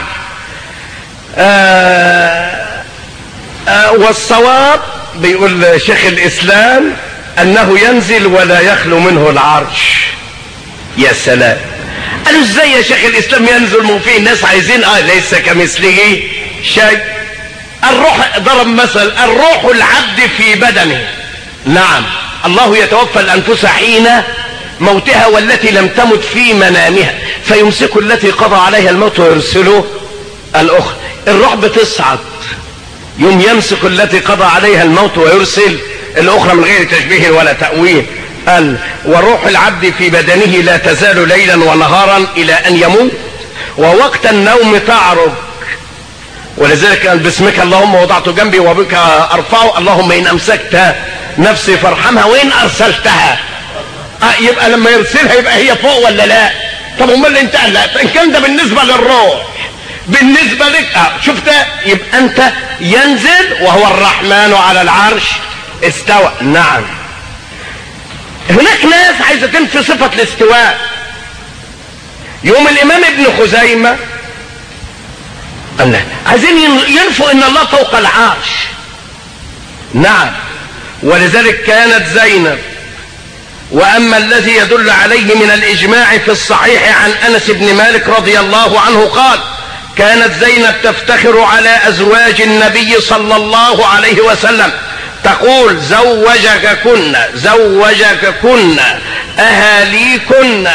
Speaker 1: آه آه والصواب بيقول شيخ الاسلام انه ينزل ولا يخلو منه العرش يا سلام قالوا ازاي يا شيخ الاسلام ينزل مو فيه ناس عايزين اه ليس كمثله شيء الروح ضرب مثل الروح العبد في بدنه نعم الله يتوفى الانفس حين موتها والتي لم تمت في منامها فيمسك التي قضى عليها الموت ويرسله الاخرى الروح بتصعد يوم يمسك التي قضى عليها الموت ويرسل الاخرى من غير تشبيه ولا تاويل قال وروح العبد في بدنه لا تزال ليلا ونهارا الى ان يموت ووقت النوم تعرج ولذلك قال باسمك اللهم وضعت جنبي وبك ارفعه اللهم ان امسكت نفسي فارحمها وان ارسلتها آه يبقى لما يرسلها يبقى هي فوق ولا لا طب امال انت لا ان كان ده بالنسبه للروح بالنسبه لك آه شفت يبقى انت ينزل وهو الرحمن على العرش استوى نعم هناك ناس عايزه تنفي صفه الاستواء يوم الامام ابن خزيمة الله عايزين ينفوا ان الله فوق العرش نعم ولذلك كانت زينب واما الذي يدل عليه من الاجماع في الصحيح عن انس بن مالك رضي الله عنه قال كانت زينب تفتخر على ازواج النبي صلى الله عليه وسلم تقول زوجكن زوجكن اهاليكن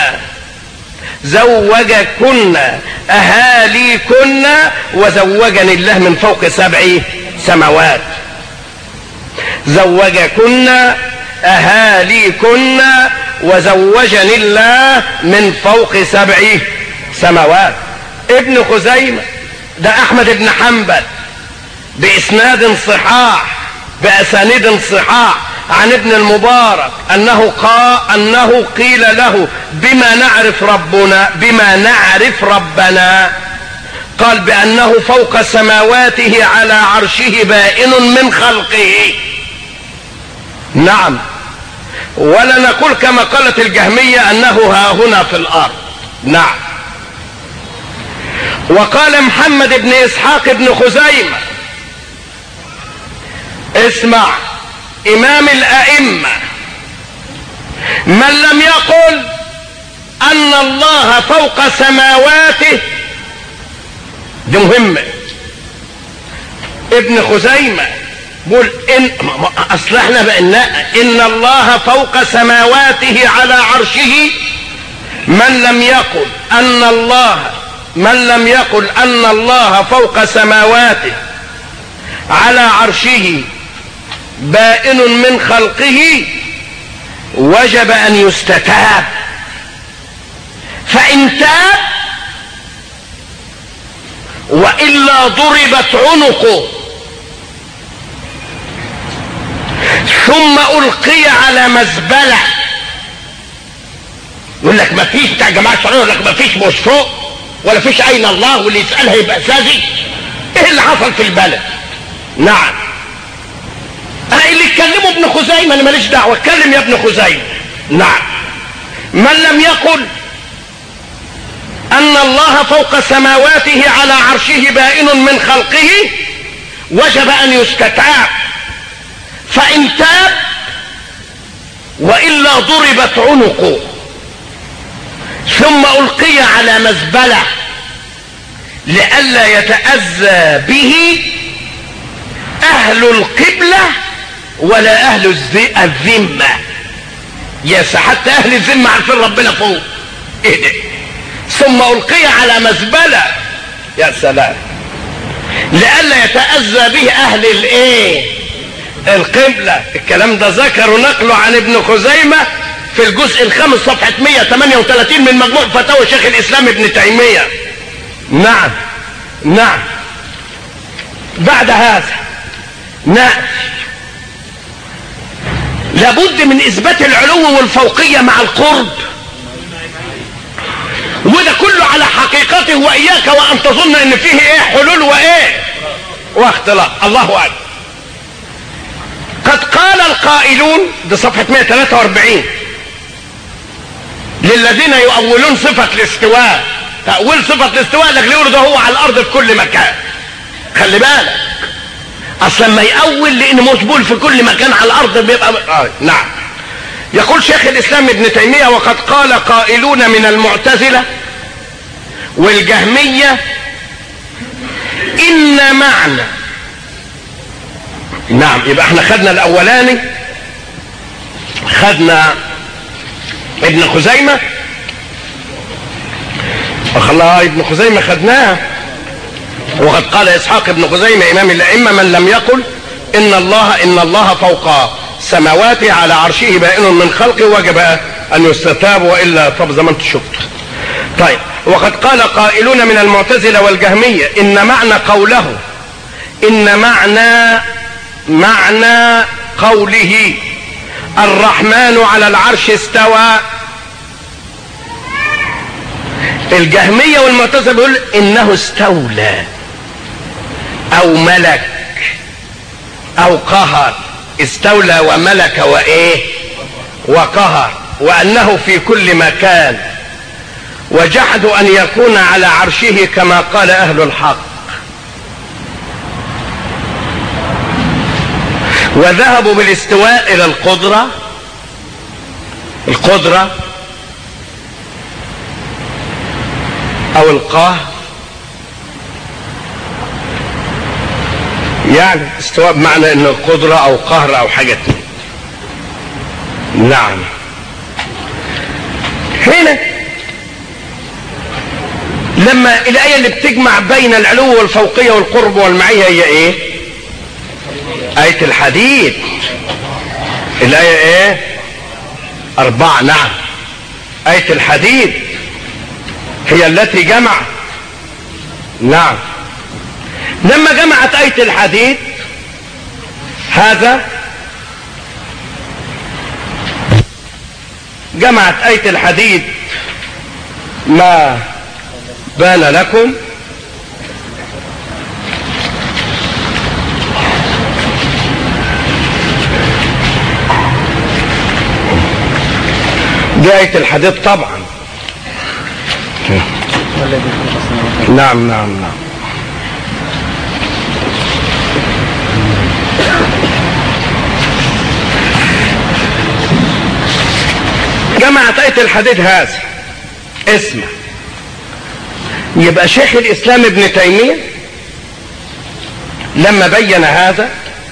Speaker 1: زوجكن اهاليكن وزوجني الله من فوق سبع سماوات زوجكن اهاليكن وزوجني الله من فوق سبع سماوات ابن خزيمة ده احمد بن حنبل باسناد صحاح باسانيد صحاح عن ابن المبارك انه قال انه قيل له بما نعرف ربنا بما نعرف ربنا قال بانه فوق سماواته على عرشه بائن من خلقه نعم ولا نقول كما قالت الجهمية انه ها هنا في الارض نعم وقال محمد بن اسحاق بن خزيمة اسمع امام الائمة من لم يقل ان الله فوق سماواته دي مهمة ابن خزيمة بقول ان اصل احنا بقينا ان الله فوق سماواته على عرشه من لم يقل ان الله من لم يقل ان الله فوق سماواته على عرشه بائن من خلقه وجب ان يستتاب فان تاب والا ضربت عنقه ثم القي على مزبله يقول لك ما فيش بتاع جماعه الشرعيه يقول لك ما فيش مش فوق ولا فيش اين الله واللي يسالها يبقى ساذج ايه اللي حصل في البلد نعم انا اللي اتكلموا ابن خزيمه انا ماليش دعوه اتكلم يا ابن خزيمه نعم من لم يقل ان الله فوق سماواته على عرشه بائن من خلقه وجب ان يستتاب فان تاب والا ضربت عنقه ثم القي على مزبله لئلا يتاذى به اهل القبله ولا اهل الذمه يا حتى اهل الذمه عارفين ربنا فوق ايه ده ثم القي على مزبله يا سلام لئلا يتاذى به اهل الايه القبله الكلام ده ذكر نقله عن ابن خزيمه في الجزء الخامس صفحه 138 من مجموع فتاوى شيخ الاسلام ابن تيميه نعم نعم بعد هذا نأتي لابد من اثبات العلو والفوقيه مع القرب وده كله على حقيقته واياك وان تظن ان فيه ايه حلول وايه واختلاط الله اكبر قد قال القائلون دي صفحه 143 للذين يؤولون صفه الاستواء تأويل صفة الاستواء لك يقولوا ده هو على الأرض في كل مكان خلي بالك أصلا ما يأول لأنه مسبول في كل مكان على الأرض بيبقى آه. نعم يقول شيخ الإسلام ابن تيمية وقد قال قائلون من المعتزلة والجهمية إن معنى نعم يبقى احنا خدنا الأولاني خدنا ابن خزيمة الله ابن خزيمة خدناها وقد قال إسحاق ابن خزيمة إمام الأئمة من لم يقل إن الله إن الله فوق سماواته على عرشه بائن من خلقه وجب أن يستتاب وإلا طب زي ما أنت شفت طيب وقد قال قائلون من المعتزلة والجهمية إن معنى قوله إن معنى معنى قوله الرحمن على العرش استوى الجهمية والمعتزلة بيقول انه استولى او ملك او قهر استولى وملك وايه وقهر وانه في كل مكان وجحدوا ان يكون على عرشه كما قال اهل الحق وذهبوا بالاستواء الى القدره القدره او القهر يعني استواء بمعنى انه قدره او قهر او حاجه نعم هنا لما الآية اللي بتجمع بين العلو والفوقية والقرب والمعية هي ايه آية الحديد الآية ايه أربعة نعم آية الحديد هي التي جمعت نعم لما جمعت آية الحديد هذا جمعت آية الحديد ما بان لكم دي آية الحديد طبعا نعم نعم نعم جمعت آية الحديد هذا اسمع يبقى شيخ الإسلام ابن تيمية لما بين هذا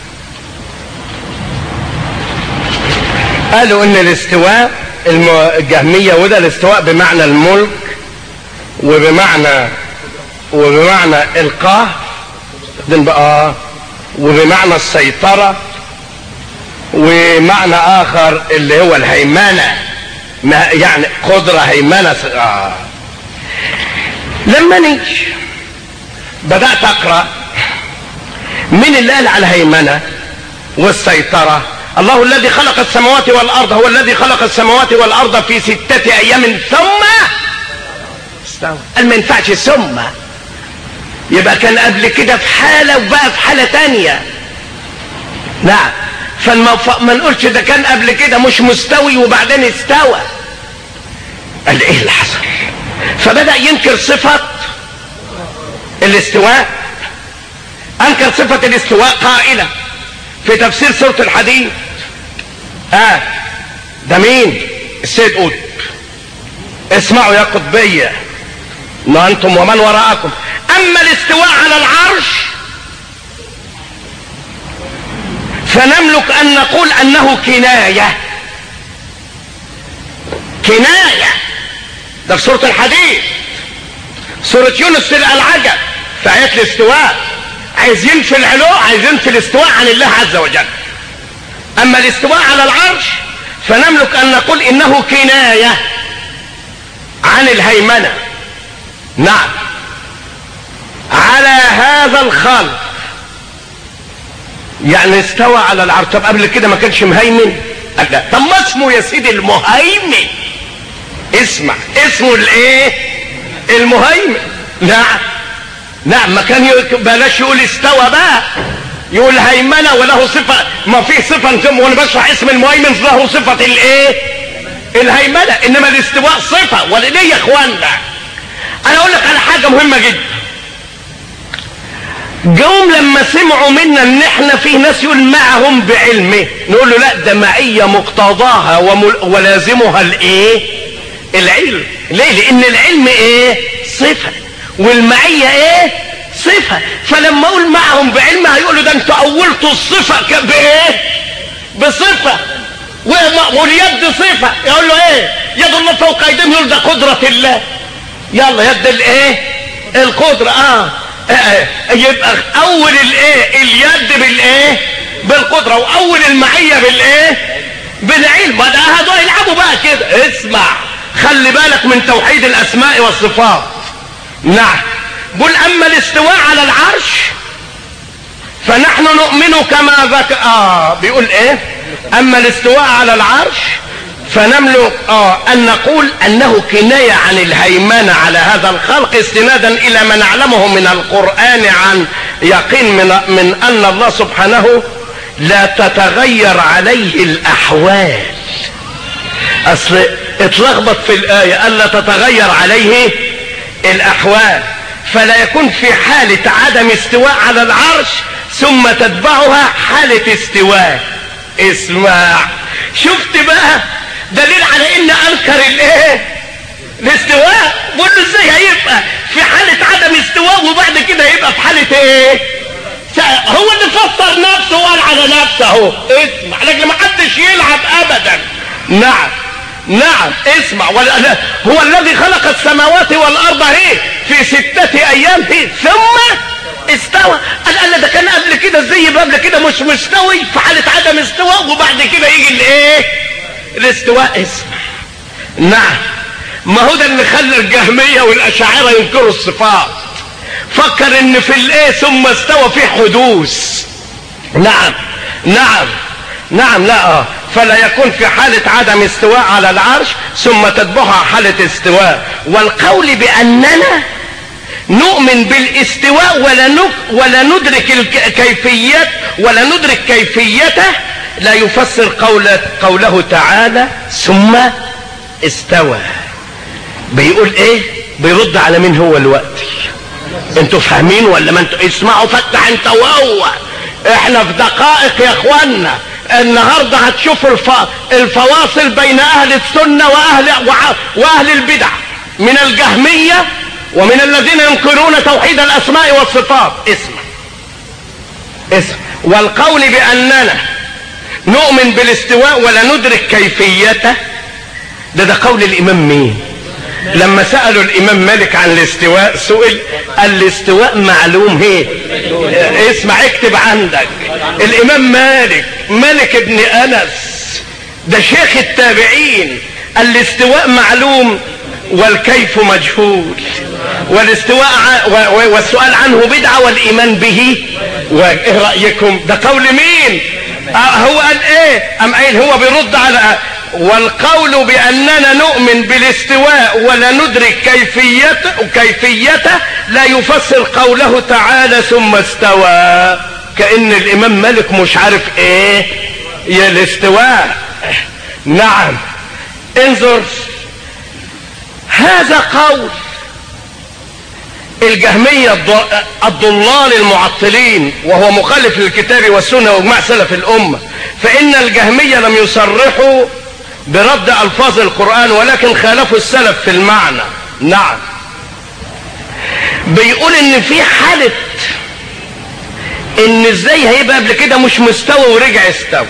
Speaker 1: قالوا ان الاستواء الجهمية وده الاستواء بمعنى الملك وبمعنى وبمعنى القهر بقى وبمعنى السيطرة ومعنى اخر اللي هو الهيمنة يعني قدرة هيمنة آه. لما نيجي بدأت أقرأ من اللي قال على الهيمنة والسيطرة الله الذي خلق السماوات والأرض هو الذي خلق السماوات والأرض في ستة أيام ثم استوى قال ما ينفعش ثم يبقى كان قبل كده في حالة وبقى في حالة تانية نعم فما ما نقولش ده كان قبل كده مش مستوي وبعدين استوى قال ايه اللي حصل فبدأ ينكر صفة الاستواء انكر صفة الاستواء قائلة في تفسير سورة الحديد اه ده مين السيد قطب اسمعوا يا قطبية ما انتم ومن وراءكم اما الاستواء على العرش فنملك ان نقول انه كناية كناية ده في سورة الحديد سورة يونس في العجب في آيات الاستواء عايزين في العلو عايزين في الاستواء عن الله عز وجل أما الاستواء على العرش فنملك أن نقول إنه كناية عن الهيمنة نعم على هذا الخلق يعني استوى على العرش طب قبل كده ما كانش مهيمن لا طب ما اسمه يا سيدي المهيمن اسمع اسمه الايه المهيمن نعم نعم ما كان بلاش يقول استوى بقى يقول هيمنة وله صفة ما فيه صفة وانا بشرح اسم المهيمن له صفة الايه الهيمنة انما الاستواء صفة وليه يا اخوانا انا اقول لك على حاجة مهمة جدا جم لما سمعوا منا ان احنا في ناس يقول معهم بعلمه نقول له لا ده معية مقتضاها ومل... ولازمها الايه العلم ليه لان العلم ايه صفة والمعية ايه صفة فلما اقول معهم بعلم هيقولوا ده انتوا اولتوا الصفة بايه بصفة واليد صفة يقول له ايه يد الله فوق ايديهم يقول ده قدرة الله يلا يد الايه القدرة اه, آه. يبقى اول الايه اليد بالايه بالقدرة واول المعية بالايه بالعلم ده هدول يلعبوا بقى كده اسمع خلي بالك من توحيد الاسماء والصفات نعم قل اما الاستواء على العرش فنحن نؤمن كما ذكر اه بيقول ايه اما الاستواء على العرش فنملك اه ان نقول انه كناية عن الهيمنة على هذا الخلق استنادا الى ما نعلمه من القرآن عن يقين من, من ان الله سبحانه لا تتغير عليه الاحوال اصل اتلخبط في الآية ألا تتغير عليه الأحوال فلا يكون في حالة عدم استواء على العرش ثم تتبعها حالة استواء اسمع شفت بقى دليل على ان انكر الايه الاستواء بقول له ازاي هيبقى في حالة عدم استواء وبعد كده هيبقى في حالة ايه هو اللي فسر نفسه وقال على نفسه اهو اسمع لكن ما حدش يلعب ابدا نعم نعم اسمع هو الذي خلق السماوات والارض اهي في ستة ايام هي ثم استوى قال قال ده كان قبل كده زي قبل كده مش مستوي في حالة عدم استواء وبعد كده يجي الايه الاستواء اسمع نعم ما هو ده اللي خلى الجهمية والاشاعرة ينكروا الصفات فكر ان في الايه ثم استوى في حدوث نعم نعم نعم لا اه فلا يكون في حالة عدم استواء على العرش ثم تتبعها حالة استواء والقول بأننا نؤمن بالاستواء ولا نك ولا ندرك الكيفيات ولا ندرك كيفيته لا يفسر قوله, قوله تعالى ثم استوى بيقول ايه بيرد على مين هو الوقت انتوا فاهمين ولا ما انتوا اسمعوا فتح انت وهو احنا في دقائق يا اخوانا النهارده هتشوف الف... الفواصل بين اهل السنه واهل واهل البدع من الجهميه ومن الذين ينكرون توحيد الاسماء والصفات اسمع اسمع والقول باننا نؤمن بالاستواء ولا ندرك كيفيته ده ده قول الامام مين لما سألوا الامام مالك عن الاستواء سئل الاستواء معلوم هي اسمع اكتب عندك الامام مالك مالك ابن انس ده شيخ التابعين الاستواء معلوم والكيف مجهول والاستواء والسؤال عنه بدعة والايمان به وايه رأيكم ده قول مين آه هو قال ايه ام قايل هو بيرد على والقول بأننا نؤمن بالاستواء ولا ندرك كيفيته, كيفيته لا يفسر قوله تعالى ثم استوى كأن الإمام مالك مش عارف إيه يا الاستواء نعم انظر هذا قول الجهمية الضلال المعطلين وهو مخالف للكتاب والسنة واجماع سلف الأمة فإن الجهمية لم يصرحوا برد ألفاظ القرآن ولكن خالفوا السلف في المعنى نعم بيقول ان في حالة ان ازاي هيبقى قبل كده مش مستوى ورجع استوى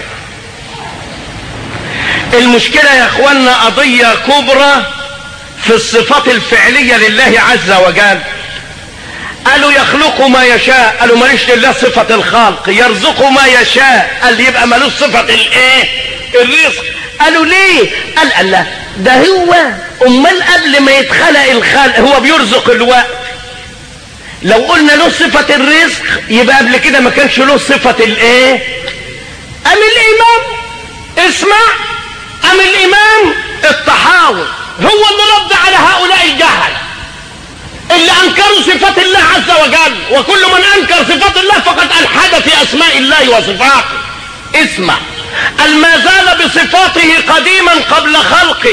Speaker 1: المشكلة يا اخوانا قضية كبرى في الصفات الفعلية لله عز وجل قالوا يخلق ما يشاء قالوا ماليش لله صفة الخلق يرزق ما يشاء قال يبقى مالوش صفة الايه الرزق قالوا ليه قال الله ده هو امال قبل ما يتخلق الخلق هو بيرزق الوقت لو قلنا له صفة الرزق يبقى قبل كده ما كانش له صفة الايه ام الامام اسمع ام الامام الطحاوي هو اللي رد على هؤلاء الجهل اللي انكروا صفات الله عز وجل وكل من انكر صفات الله فقد الحد في اسماء الله وصفاته اسمع ما زال بصفاته قديما قبل خلقه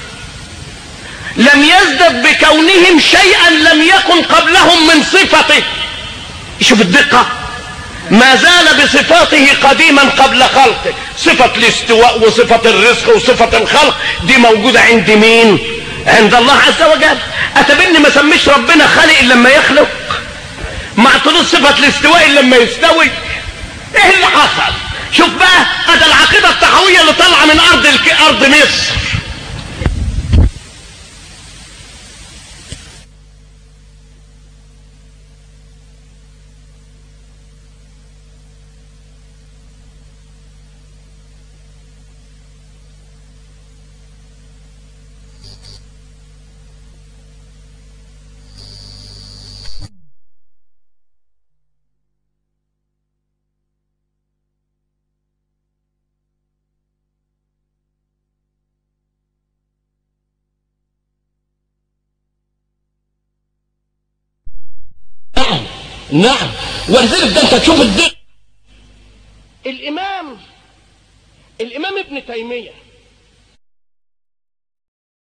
Speaker 1: لم يزدد بكونهم شيئا لم يكن قبلهم من صفته شوف الدقة ما زال بصفاته قديما قبل خلقه صفة الاستواء وصفة الرزق وصفة الخلق دي موجودة عند مين عند الله عز وجل اتبني ما سميش ربنا خالق الا لما يخلق ما اعطلوش صفة الاستواء الا لما يستوي ايه اللي حصل شوف بقى ادي العقيدة التحوية اللي طالعة من ارض الك... ارض مصر
Speaker 2: نعم ولذلك ده انت تشوف الدق
Speaker 1: الامام الامام ابن تيمية